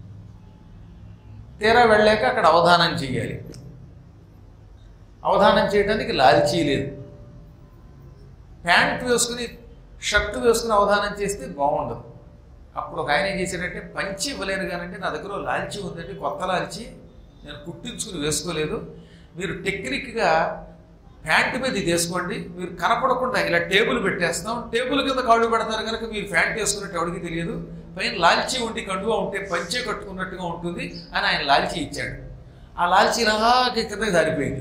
తీరా వెళ్ళాక అక్కడ అవధానం చేయాలి అవధానం చేయడానికి లాల్చీ లేదు ప్యాంట్ వేసుకుని షర్ట్ వేసుకుని అవధానం చేస్తే బాగుండదు అప్పుడు ఒక ఆయన ఏం చేశాడంటే పంచి ఇవ్వలేను కానంటే నా దగ్గర ఓ లాల్చీ ఉందండి కొత్త లాల్చీ నేను కుట్టించుకుని వేసుకోలేదు మీరు టెక్నిక్గా ప్యాంట్ మీద ఇది వేసుకోండి మీరు కనపడకుండా ఇలా టేబుల్ పెట్టేస్తాం టేబుల్ కింద కాళ్ళు పెడతారు కనుక మీరు ప్యాంట్ వేసుకున్నట్టు ఎవరికి తెలియదు పైన లాల్చీ ఉండి కండుగా ఉంటే పంచే కట్టుకున్నట్టుగా ఉంటుంది అని ఆయన లాల్చీ ఇచ్చాడు ఆ లాల్చీ ఇలాగే కిందకి జారిపోయింది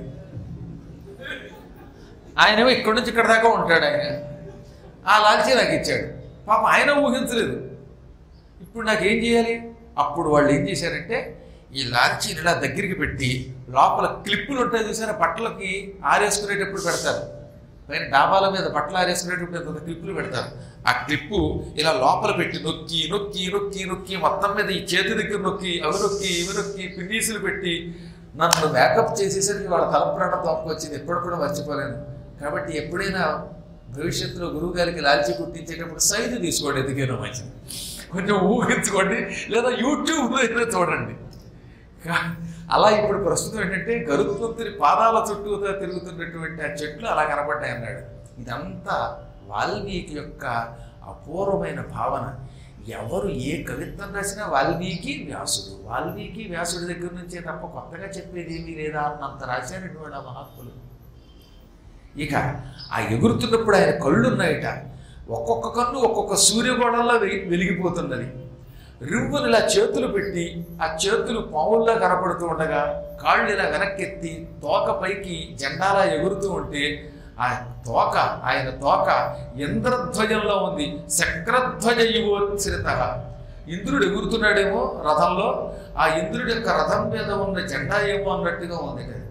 ఆయనేమో ఇక్కడి నుంచి ఇక్కడ దాకా ఉంటాడు ఆయన ఆ లాల్చీ నాకు ఇచ్చాడు పాప ఆయన ఊహించలేదు ఇప్పుడు నాకేం చేయాలి అప్పుడు వాళ్ళు ఏం చేశారంటే ఈ లాల్చీని ఇలా దగ్గరికి పెట్టి లోపల క్లిప్పులు ఉంటాయి చూసారా బట్టలకి ఆరేసుకునేటప్పుడు పెడతారు పైన డాబాల మీద బట్టలు ఆరేసుకునేటప్పుడు ఎంత క్లిప్పులు పెడతారు ఆ క్లిప్పు ఇలా లోపల పెట్టి నొక్కి నొక్కి నొక్కి నొక్కి మొత్తం మీద ఈ చేతి దగ్గర నొక్కి అవి నొక్కి ఇవి నొక్కి పిన్నీసులు పెట్టి నన్ను మేకప్ చేసేసరికి వాళ్ళ తలప్రాణ తోపకు వచ్చింది ఎప్పుడు కూడా మర్చిపోలేను కాబట్టి ఎప్పుడైనా భవిష్యత్తులో గురువు గారికి లాల్చి కుట్టించేటప్పుడు సైజు తీసుకోండి ఎందుకైనా మంచిది కొంచెం ఊహించుకోండి లేదా యూట్యూబ్లో అయినా చూడండి కా- అలా ఇప్పుడు ప్రస్తుతం ఏంటంటే గరుత్మంతుని పాదాల చుట్టూతో తిరుగుతున్నటువంటి ఆ చెట్లు అలా కనపడ్డాయి అన్నాడు ఇదంతా వాల్మీకి యొక్క అపూర్వమైన భావన ఎవరు ఏ కవిత్వం రాసినా వాల్మీకి వ్యాసుడు వాల్మీకి వ్యాసుడి దగ్గర నుంచే తప్ప కొత్తగా చెప్పేది ఏమీ లేదా అన్నంత రాశారటువంటి ఆ మహాత్ములు ఇక ఆ ఎగురుతున్నప్పుడు ఆయన కళ్ళున్నాయట ఒక్కొక్క కన్ను ఒక్కొక్క సూర్యగోళంలో వెలి- వెలిగిపోతున్నది రివ్వుని ఇలా చేతులు పెట్టి ఆ చేతులు పావుల్లా కనపడుతూ ఉండగా కాళ్ళు ఇలా వెనక్కెత్తి తోక పైకి జెండాలా ఎగురుతూ ఉంటే ఆ తోక ఆయన తోక ఇంద్రధ్వజంలో ఉంది శక్రధ్వజ యువోత్సరిత ఇంద్రుడు ఎగురుతున్నాడేమో రథంలో ఆ ఇంద్రుడి యొక్క రథం మీద ఉన్న జెండా ఏమో అన్నట్టుగా ఉంది కదా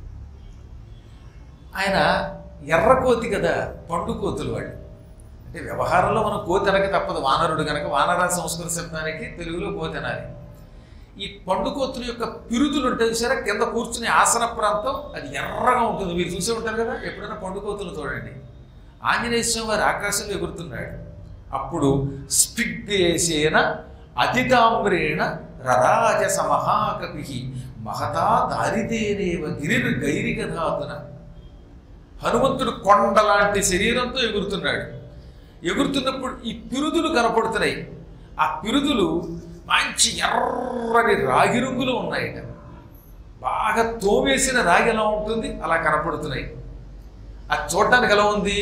ఆయన ఎర్ర కోతి కదా పండు కోతులు వాళ్ళు అంటే వ్యవహారంలో మనం కోతి అనక తప్పదు వానరుడు కనుక వానర సంస్కృత శబ్దానికి తెలుగులో కోతి అనాలి ఈ పండు కోతుల యొక్క పిరుదులు ఉంటాయి సరే కింద కూర్చునే ఆసన ప్రాంతం అది ఎర్రగా ఉంటుంది మీరు చూసే ఉంటారు కదా ఎప్పుడైనా పండు కోతులు చూడండి ఆంజనేయ స్వామి వారు ఆకాశంలో ఎగురుతున్నాడు అప్పుడు స్పిగ్దేశేన అతితామ్రేణ రరాజ సమహాకపి మహతా దారిదేనేవ గిరిని గైరిగధాతున హనుమంతుడు కొండలాంటి శరీరంతో ఎగురుతున్నాడు ఎగురుతున్నప్పుడు ఈ పిరుదులు కనపడుతున్నాయి ఆ పిరుదులు మంచి ఎర్రని రాగి రంగులో ఉన్నాయట బాగా తోమేసిన రాగి ఎలా ఉంటుంది అలా కనపడుతున్నాయి అది చూడటానికి ఎలా ఉంది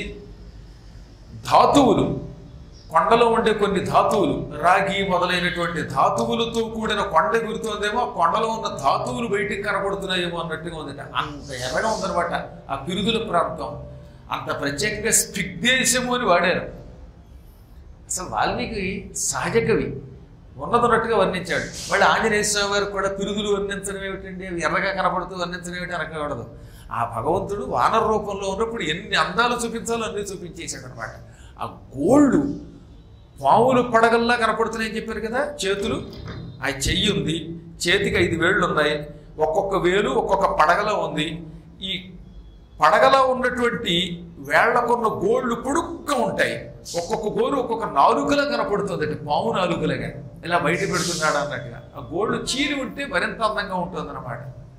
ధాతువులు కొండలో ఉండే కొన్ని ధాతువులు రాగి మొదలైనటువంటి ధాతువులతో కూడిన కొండ ఎగురుతోందేమో ఆ కొండలో ఉన్న ధాతువులు బయటికి కనబడుతున్నాయేమో అన్నట్టుగా ఉందట అంత ఎర్రగా ఉందన్నమాట ఆ పిరుదుల ప్రాంతం అంత ప్రత్యేకంగా స్పిగ్దేశము అని వాడారు అసలు వాల్మీకి సహజ కవి ఉన్నదన్నట్టుగా వర్ణించాడు మళ్ళీ ఆంజనేయ స్వామి వారు కూడా పిరుదులు వర్ణించడం ఏమిటండి అవి ఎర్రగా కనపడుతూ వర్ణించడం ఏమిటి అనకూడదు ఆ భగవంతుడు వానర రూపంలో ఉన్నప్పుడు ఎన్ని అందాలు చూపించాలో అన్నీ చూపించేశాడు అనమాట ఆ గోల్డ్ పావులు పడగల్లా కనపడుతున్నాయని చెప్పారు కదా చేతులు ఆ చెయ్యి ఉంది చేతికి ఐదు వేళ్ళు ఉన్నాయి ఒక్కొక్క వేలు ఒక్కొక్క పడగలో ఉంది ఈ పడగలో ఉన్నటువంటి వేళ్లకున్న గోళ్ళు పొడుగ్గా ఉంటాయి ఒక్కొక్క గోలు ఒక్కొక్క నాలుకలా కనపడుతుంది అంటే పాము నాలుకలుగా ఇలా బయట పెడుతున్నాడు అన్నట్టుగా ఆ గోళ్ళు చీరి ఉంటే మరింత అందంగా ఉంటుంది అన్నమాట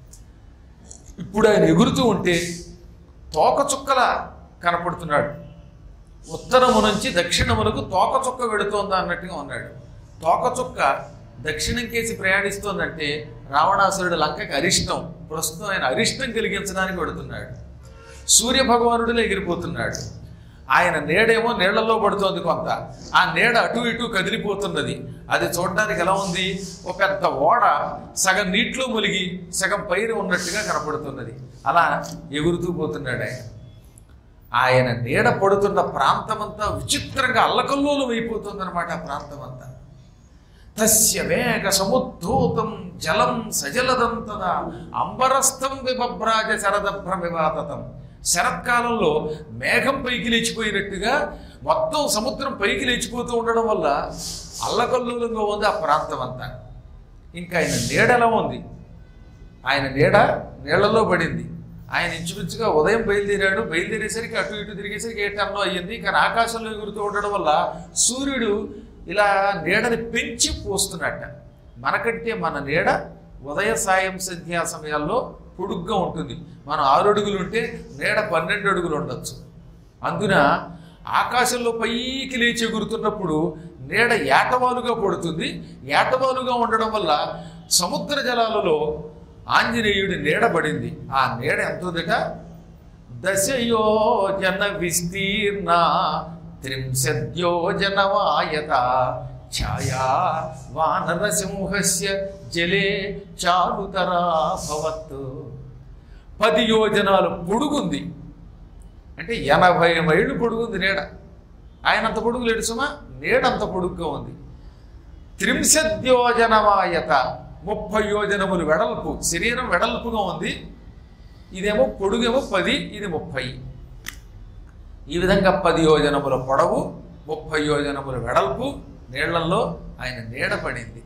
ఇప్పుడు ఆయన ఎగురుతూ ఉంటే తోక చుక్కల కనపడుతున్నాడు ఉత్తరము నుంచి దక్షిణమునకు తోక చుక్క వెడుతోందా అన్నట్టుగా ఉన్నాడు తోక చుక్క దక్షిణం కేసి ప్రయాణిస్తోందంటే రావణాసురుడు లంకకి అరిష్టం ప్రస్తుతం ఆయన అరిష్టం కలిగించడానికి వెడుతున్నాడు సూర్య భగవానుడిలో ఎగిరిపోతున్నాడు ఆయన నీడేమో నీళ్లలో పడుతోంది కొంత ఆ నీడ అటు ఇటు కదిలిపోతున్నది అది చూడడానికి ఎలా ఉంది ఒక పెద్ద ఓడ సగం నీటిలో మునిగి సగం పైన ఉన్నట్టుగా కనపడుతున్నది అలా ఎగురుతూ పోతున్నాడు ఆయన ఆయన నీడ పడుతున్న ప్రాంతమంతా విచిత్రంగా అల్లకల్లోలం అయిపోతుందన్నమాట ఆ ప్రాంతం అంతా తస్య వేగ సముద్ధూతం జలం సజలదంతదా అంబరస్థం విభభ్రాజ శరదభ్ర వివాతతం శరత్కాలంలో మేఘం పైకి లేచిపోయినట్టుగా మొత్తం సముద్రం పైకి లేచిపోతూ ఉండడం వల్ల అల్లకల్లోలంగా ఉంది ఆ ప్రాంతం అంతా ఇంకా ఆయన నీడ ఎలా ఉంది ఆయన నీడ నీళ్లలో పడింది ఆయన ఇంచుమించుగా ఉదయం బయలుదేరాడు బయలుదేరేసరికి అటు ఇటు తిరిగేసరికి ఏ టన్ను అయ్యింది కానీ ఆకాశంలో ఎగురుతూ ఉండడం వల్ల సూర్యుడు ఇలా నీడని పెంచి పోస్తున్నట్ట మనకంటే మన నీడ ఉదయ సాయం సంధ్యా సమయాల్లో పొడుగ్గా ఉంటుంది మనం ఆరు అడుగులు ఉంటే నీడ పన్నెండు అడుగులు ఉండొచ్చు అందున ఆకాశంలో పైకి లేచి ఎగురుతున్నప్పుడు నీడ ఏటవాలుగా పడుతుంది ఏటవాలుగా ఉండడం వల్ల సముద్ర జలాలలో ఆంజనేయుడి నీడ పడింది ఆ నీడ ఎంత ఉందట దశయోజన విస్తీర్ణ త్రింశద్యోజనవాయత ఛాయా వానరసింహస్య జలే చారుతరా భవత్ పది యోజనాలు పొడుగుంది అంటే ఎనభై మైళ్ళు పొడుగుంది నీడ ఆయన అంత పొడుగు లేడు సుమా నీడ అంత పొడుగ్గా ఉంది త్రింశద్యోజనవాయత ముప్పై యోజనములు వెడల్పు శరీరం వెడల్పుగా ఉంది ఇదేమో పొడుగేమో పది ఇది ముప్పై ఈ విధంగా పది యోజనముల పొడవు ముప్పై యోజనముల వెడల్పు నీళ్లలో ఆయన నీడ పడింది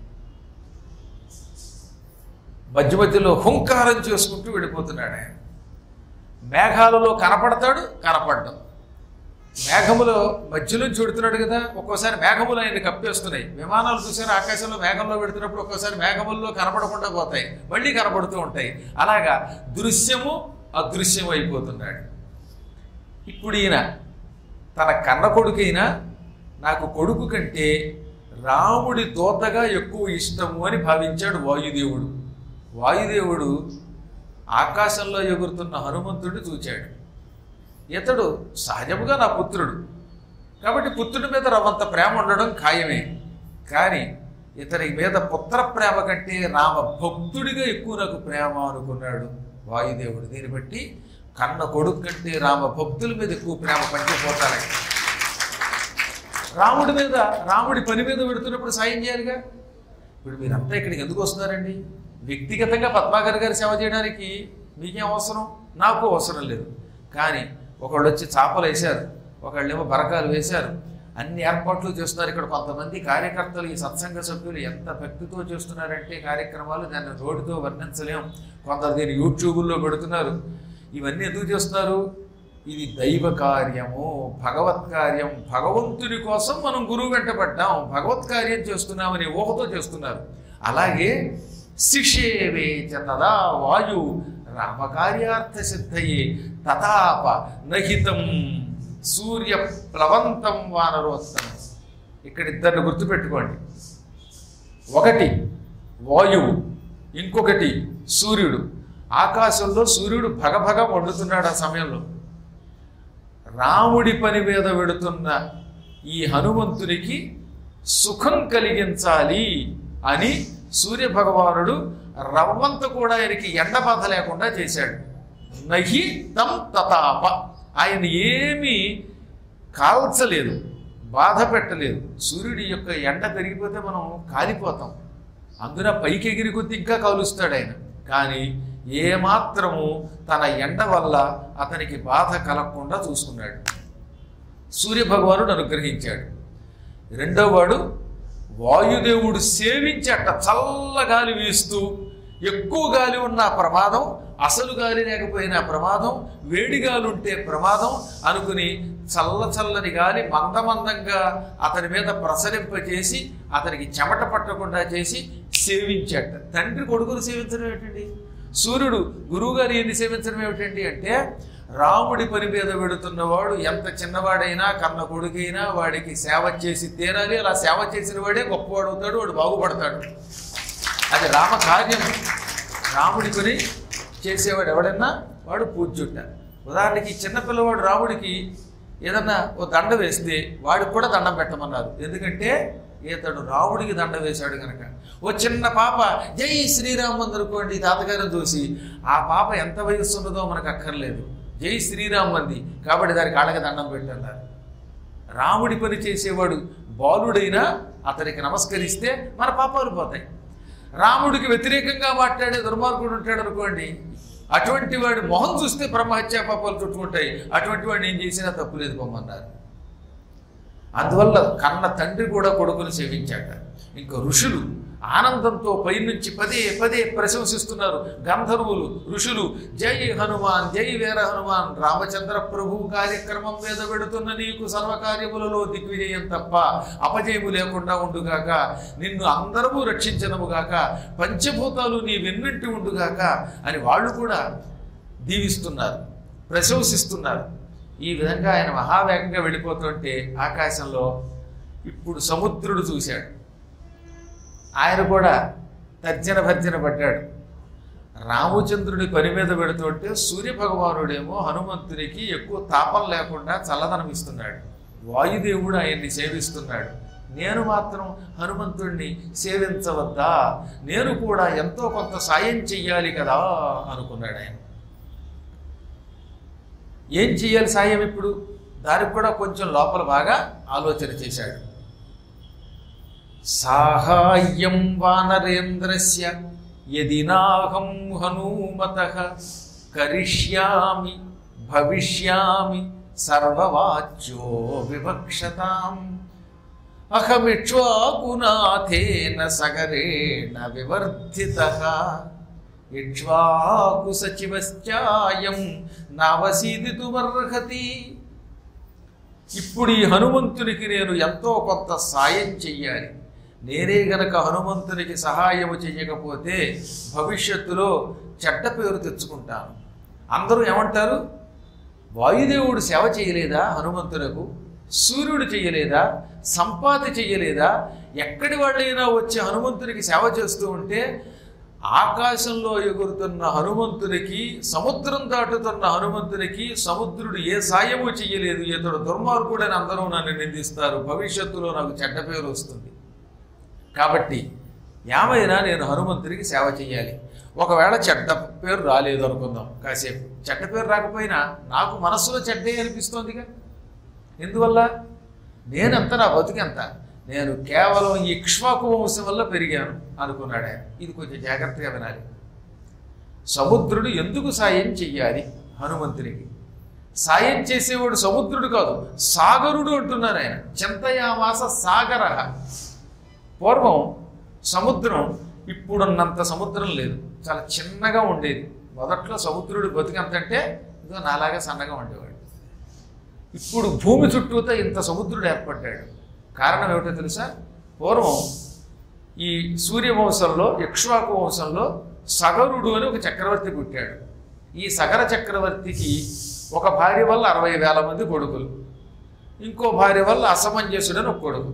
మధ్య మధ్యలో హుంకారం చేసుకుంటూ వెళ్ళిపోతున్నాడు ఆయన మేఘాలలో కనపడతాడు కనపడ్డం మేఘములో మధ్యలో చూడుతున్నాడు కదా ఒక్కోసారి మేఘములు ఆయన కప్పేస్తున్నాయి విమానాలు చూసారు ఆకాశంలో మేఘంలో పెడుతున్నప్పుడు ఒక్కోసారి మేఘముల్లో కనపడకుండా పోతాయి మళ్ళీ కనపడుతూ ఉంటాయి అలాగా దృశ్యము అదృశ్యం అయిపోతున్నాడు ఇప్పుడు ఈయన తన కన్న కొడుకైనా నాకు కొడుకు కంటే రాముడి దోతగా ఎక్కువ ఇష్టము అని భావించాడు వాయుదేవుడు వాయుదేవుడు ఆకాశంలో ఎగురుతున్న హనుమంతుడిని చూచాడు ఇతడు సహజముగా నా పుత్రుడు కాబట్టి పుత్రుడి మీద రవంత ప్రేమ ఉండడం ఖాయమే కానీ ఇతని మీద పుత్ర ప్రేమ కంటే రామ భక్తుడిగా ఎక్కువ నాకు ప్రేమ అనుకున్నాడు వాయుదేవుడు దీన్ని బట్టి కన్న కొడుకు కంటే రామ భక్తుల మీద ఎక్కువ ప్రేమ పంచిపోతారని రాముడి మీద రాముడి పని మీద పెడుతున్నప్పుడు సాయం చేయాలిగా ఇప్పుడు మీరంతా ఇక్కడికి ఎందుకు వస్తున్నారండి వ్యక్తిగతంగా పద్మాకర్ గారి సేవ చేయడానికి మీకేం అవసరం నాకు అవసరం లేదు కానీ ఒకళ్ళు వచ్చి చాపలు వేశారు ఒకళ్ళేమో బరకాలు వేశారు అన్ని ఏర్పాట్లు చేస్తున్నారు ఇక్కడ కొంతమంది కార్యకర్తలు ఈ సత్సంగ సభ్యులు ఎంత భక్తితో చేస్తున్నారంటే కార్యక్రమాలు దాన్ని రోడ్డుతో వర్ణించలేం కొందరు దీన్ని యూట్యూబుల్లో పెడుతున్నారు ఇవన్నీ ఎందుకు చేస్తున్నారు ఇది దైవ కార్యము భగవత్ కార్యం భగవంతుని కోసం మనం గురువు వెంట పడ్డాం భగవత్ కార్యం చేస్తున్నామని ఊహతో చేస్తున్నారు అలాగే శిషేవే చ తదా వాయు రామకార్యార్థ సిద్ధయే తథాప నహితం సూర్య ప్లవంతం వానరోత్తమం ఇక్కడ ఇద్దరిని గుర్తుపెట్టుకోండి ఒకటి వాయువు ఇంకొకటి సూర్యుడు ఆకాశంలో సూర్యుడు భగభగ మండుతున్నాడు ఆ సమయంలో రాముడి పని మీద వెడుతున్న ఈ హనుమంతునికి సుఖం కలిగించాలి అని సూర్య భగవానుడు రవ్వంత కూడా ఆయనకి ఎండ బాధ లేకుండా చేశాడు నహి తం తతాప ఆయన ఏమీ కాల్చలేదు బాధ పెట్టలేదు సూర్యుడి యొక్క ఎండ పెరిగిపోతే మనం కాలిపోతాం అందున పైకి ఎగిరి కొద్ది ఇంకా కాలుస్తాడు ఆయన కానీ ఏమాత్రము తన ఎండ వల్ల అతనికి బాధ కలగకుండా చూసుకున్నాడు సూర్య భగవానుడు అనుగ్రహించాడు రెండో వాడు వాయుదేవుడు సేవించట చల్ల గాలి వీస్తూ ఎక్కువ గాలి ఉన్న ప్రమాదం అసలు గాలి లేకపోయినా ప్రమాదం వేడి గాలి ఉంటే ప్రమాదం అనుకుని చల్ల చల్లని గాలి మందమందంగా అతని మీద ప్రసరింపజేసి అతనికి చెమట పట్టకుండా చేసి సేవించట తండ్రి కొడుకును సేవించడం ఏమిటండి సూర్యుడు గురువుగారు ఎన్ని సేవించడం ఏమిటండి అంటే రాముడి పని మీద వెడుతున్నవాడు ఎంత చిన్నవాడైనా కన్న కొడుకైనా వాడికి సేవ చేసి తీరాలి అలా సేవ చేసిన వాడే గొప్పవాడు అవుతాడు వాడు బాగుపడతాడు అది రామ కార్యం రాముడి పని చేసేవాడు ఎవడన్నా వాడు పూజ్యుట ఉదాహరణకి చిన్న పిల్లవాడు రాముడికి ఏదన్నా ఓ దండ వేస్తే వాడికి కూడా దండం పెట్టమన్నారు ఎందుకంటే ఇతడు రాముడికి దండ వేశాడు కనుక ఓ చిన్న పాప జై శ్రీరామ్ అనుకోండి తాతగారిని చూసి ఆ పాప ఎంత వయస్సు ఉన్నదో మనకు అక్కర్లేదు జై శ్రీరామ్ అంది కాబట్టి దాని కాళ్ళకి దండం పెట్టన్నారు రాముడి పని చేసేవాడు బాలుడైనా అతనికి నమస్కరిస్తే మన పాపాలు పోతాయి రాముడికి వ్యతిరేకంగా మాట్లాడే దుర్మార్గుడు ఉంటాడు అనుకోండి అటువంటి వాడి మొహం చూస్తే బ్రహ్మహత్యా పాపాలు చుట్టుకుంటాయి అటువంటి వాడిని ఏం చేసినా తప్పులేదు పొమ్మన్నారు అందువల్ల కన్న తండ్రి కూడా కొడుకును సేవించాట ఇంకా ఋషులు ఆనందంతో పైనుంచి పదే పదే ప్రశంసిస్తున్నారు గంధర్వులు ఋషులు జై హనుమాన్ జై వీర హనుమాన్ రామచంద్ర ప్రభు కార్యక్రమం మీద పెడుతున్న నీకు సర్వకార్యములలో దిగ్విజయం తప్ప అపజయము లేకుండా ఉండుగాక నిన్ను అందరము రక్షించనముగాక పంచభూతాలు నీ వెన్నంటి ఉండుగాక అని వాళ్ళు కూడా దీవిస్తున్నారు ప్రశంసిస్తున్నారు ఈ విధంగా ఆయన మహావేగంగా వెళ్ళిపోతుంటే ఆకాశంలో ఇప్పుడు సముద్రుడు చూశాడు ఆయన కూడా తర్జన భర్జన పడ్డాడు రామచంద్రుడి పని మీద పెడుతుంటే సూర్యభగవానుడేమో హనుమంతునికి ఎక్కువ తాపం లేకుండా చల్లదనం ఇస్తున్నాడు వాయుదేవుడు ఆయన్ని సేవిస్తున్నాడు నేను మాత్రం హనుమంతుడిని సేవించవద్దా నేను కూడా ఎంతో కొంత సాయం చెయ్యాలి కదా అనుకున్నాడు ఆయన ఏం చెయ్యాలి సాయం ఇప్పుడు దానికి కూడా కొంచెం లోపల బాగా ఆలోచన చేశాడు సాహాయ్యం వానరేంద్రస్య యది నాహం హనుమత కరిష్యామి భవిష్యామి సర్వవాచ్యో వివక్షతాం అహమిక్ష్వాకునాథేన సగరేణ వివర్ధిత ఇక్ష్వాకు సచివశ్చాయం నావసీదితుమర్హతి ఇప్పుడు ఈ హనుమంతునికి నేను ఎంతో కొంత సాయం చెయ్యాలి నేనే గనక హనుమంతునికి సహాయము చెయ్యకపోతే భవిష్యత్తులో చెడ్డ పేరు తెచ్చుకుంటాను అందరూ ఏమంటారు వాయుదేవుడు సేవ చేయలేదా హనుమంతులకు సూర్యుడు చెయ్యలేదా సంపాతి చెయ్యలేదా ఎక్కడి వాళ్ళైనా వచ్చి హనుమంతునికి సేవ చేస్తూ ఉంటే ఆకాశంలో ఎగురుతున్న హనుమంతునికి సముద్రం దాటుతున్న హనుమంతునికి సముద్రుడు ఏ సాయము చెయ్యలేదు ఇతడు దుర్మార్గుడని అందరూ నన్ను నిందిస్తారు భవిష్యత్తులో నాకు చెడ్డ పేరు వస్తుంది కాబట్టి ఏమైనా నేను హనుమంతునికి సేవ చేయాలి ఒకవేళ చెడ్డ పేరు రాలేదు అనుకుందాం కాసేపు చెడ్డ పేరు రాకపోయినా నాకు మనస్సులో చెడ్డే అనిపిస్తోందిగా ఎందువల్ల నేనెంత నా బతుకెంత నేను కేవలం ఈ ఇక్ష్వాకు వంశం వల్ల పెరిగాను అనుకున్నాడు ఆయన ఇది కొంచెం జాగ్రత్తగా వినాలి సముద్రుడు ఎందుకు సాయం చెయ్యాలి హనుమంతునికి సాయం చేసేవాడు సముద్రుడు కాదు సాగరుడు అంటున్నారు ఆయన చింతయామాస సాగర పూర్వం సముద్రం ఇప్పుడున్నంత సముద్రం లేదు చాలా చిన్నగా ఉండేది మొదట్లో సముద్రుడు బతికంతంటే ఇదో నాలాగా సన్నగా ఉండేవాడు ఇప్పుడు భూమి చుట్టూతో ఇంత సముద్రుడు ఏర్పడ్డాడు కారణం ఏమిటో తెలుసా పూర్వం ఈ సూర్యవంశంలో ఇక్ష్వాకు వంశంలో సగరుడు అని ఒక చక్రవర్తి పుట్టాడు ఈ సగర చక్రవర్తికి ఒక భార్య వల్ల అరవై వేల మంది కొడుకులు ఇంకో భార్య వల్ల అసమంజసుడని ఒక కొడుకు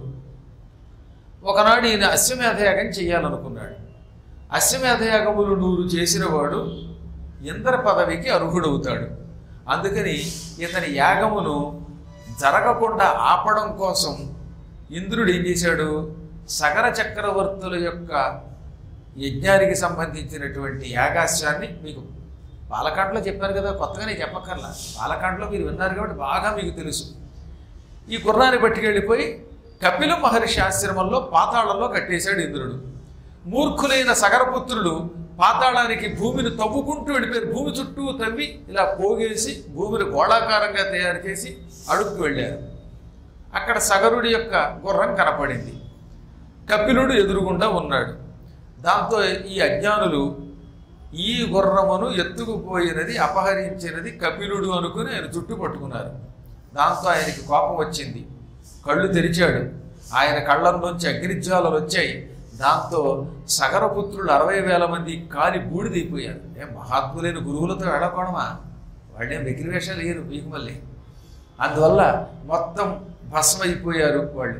ఒకనాడు ఈయన అశ్వమేధయాగం చేయాలనుకున్నాడు అశ్వమేధయాగములు నూరు చేసిన వాడు ఇంద్ర పదవికి అర్హుడవుతాడు అందుకని ఇతని యాగమును జరగకుండా ఆపడం కోసం ఇంద్రుడు ఏం చేశాడు సగర చక్రవర్తుల యొక్క యజ్ఞానికి సంబంధించినటువంటి యాగాస్యాన్ని మీకు పాలకాండలో చెప్పారు కదా కొత్తగానే చెప్పక్కర్లా పాలకాండలో మీరు విన్నారు కాబట్టి బాగా మీకు తెలుసు ఈ గుర్రాన్ని పట్టుకెళ్ళిపోయి కపిల మహర్షి ఆశ్రమంలో పాతాళంలో కట్టేశాడు ఇంద్రుడు మూర్ఖులైన సగరపుత్రులు పాతాళానికి భూమిని తవ్వుకుంటూ వెళ్ళిపోయారు భూమి చుట్టూ తవ్వి ఇలా పోగేసి భూమిని గోళాకారంగా తయారు చేసి అడుక్కు వెళ్ళారు అక్కడ సగరుడి యొక్క గుర్రం కనపడింది కపిలుడు ఎదురుగుండా ఉన్నాడు దాంతో ఈ అజ్ఞానులు ఈ గుర్రమును ఎత్తుకుపోయినది అపహరించినది కపిలుడు అనుకుని ఆయన చుట్టూ పట్టుకున్నారు దాంతో ఆయనకి కోపం వచ్చింది కళ్ళు తెరిచాడు ఆయన కళ్ళల్లోంచి అగ్నిజ్వాలలు వచ్చాయి దాంతో సగరపుత్రులు అరవై వేల మంది కాలి బూడిదైపోయారు ఏ మహాత్ములైన గురువులతో వెళ్ళకోవడమా వాళ్ళేం వెకిలివేషాలు లేరు మీకు మళ్ళీ అందువల్ల మొత్తం భస్మైపోయారు వాళ్ళు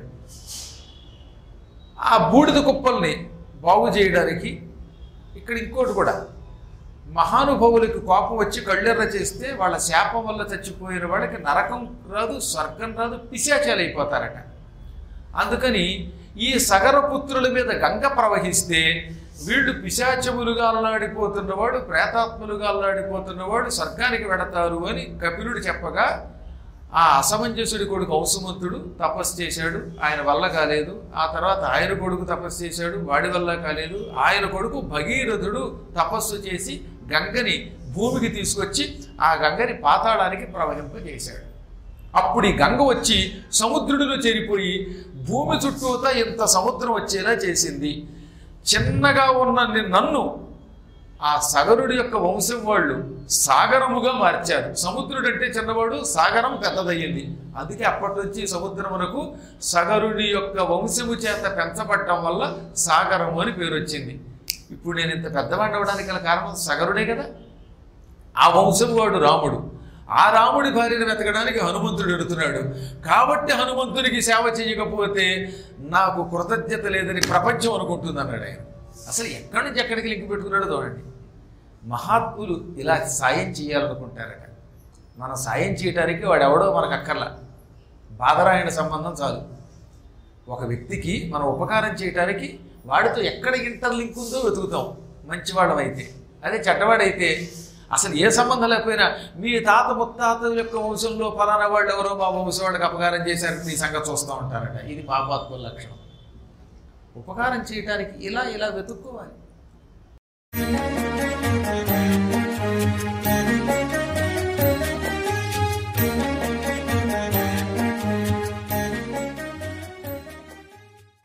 ఆ బూడిద కుప్పల్ని బాగు చేయడానికి ఇక్కడ ఇంకోటి కూడా మహానుభావులకు కోపం వచ్చి కళ్ళెర్ర చేస్తే వాళ్ళ శాపం వల్ల చచ్చిపోయిన వాళ్ళకి నరకం రాదు స్వర్గం రాదు పిశాచాలు అయిపోతారట అందుకని ఈ సగరపుత్రుల మీద గంగ ప్రవహిస్తే వీళ్ళు పిశాచములుగా అల్లాడిపోతున్నవాడు ప్రేతాత్ములుగా అల్లాడిపోతున్నవాడు స్వర్గానికి వెడతారు అని కపిలుడు చెప్పగా ఆ అసమంజసుడి కొడుకు ఔసుమంతుడు తపస్సు చేశాడు ఆయన వల్ల కాలేదు ఆ తర్వాత ఆయన కొడుకు తపస్సు చేశాడు వాడి వల్ల కాలేదు ఆయన కొడుకు భగీరథుడు తపస్సు చేసి గంగని భూమికి తీసుకొచ్చి ఆ గంగని పాతాళానికి ప్రవహింపజేశాడు అప్పుడు ఈ గంగ వచ్చి సముద్రుడిలో చేరిపోయి భూమి చుట్టూతా ఇంత సముద్రం వచ్చేలా చేసింది చిన్నగా ఉన్న ని- నన్ను ఆ సగరుడి యొక్క వంశం వాళ్ళు సాగరముగా మార్చారు సముద్రుడు అంటే చిన్నవాడు సాగరం పెద్దదయ్యింది అందుకే అప్పటి నుంచి సముద్రమునకు సగరుడి యొక్క వంశము చేత పెంచబడటం వల్ల సాగరము అని పేరు వచ్చింది ఇప్పుడు నేను ఇంత పెద్దవాడిని అవ్వడానికి గల కారణం సగరుడే కదా ఆ వంశం వాడు రాముడు ఆ రాముడి భార్యను వెతకడానికి హనుమంతుడు ఎడుతున్నాడు కాబట్టి హనుమంతునికి సేవ చేయకపోతే నాకు కృతజ్ఞత లేదని ప్రపంచం అనుకుంటుంది అన్నాడు ఆయన అసలు ఎక్కడి నుంచి ఎక్కడికి లింక్ పెట్టుకున్నాడో చూడండి మహాత్ములు ఇలా సాయం చేయాలనుకుంటారట మనం సాయం చేయటానికి వాడు ఎవడో మనకు అక్కర్లా బాధరాయణ సంబంధం చాలు ఒక వ్యక్తికి మనం ఉపకారం చేయటానికి వాడితో ఎక్కడ ఇంటర్ లింక్ ఉందో వెతుకుతాం మంచివాళ్ళం అయితే అదే చెడ్డవాడైతే అసలు ఏ సంబంధం లేకపోయినా మీ తాత ముత్తాత యొక్క వంశంలో ఫలానా వాళ్ళు ఎవరో మా వంశం వాడికి అపకారం చేశారని నీ సంగతి చూస్తూ ఉంటారట ఇది పాపాత్ముల లక్షణం ఉపకారం చేయటానికి ఇలా ఇలా వెతుక్కోవాలి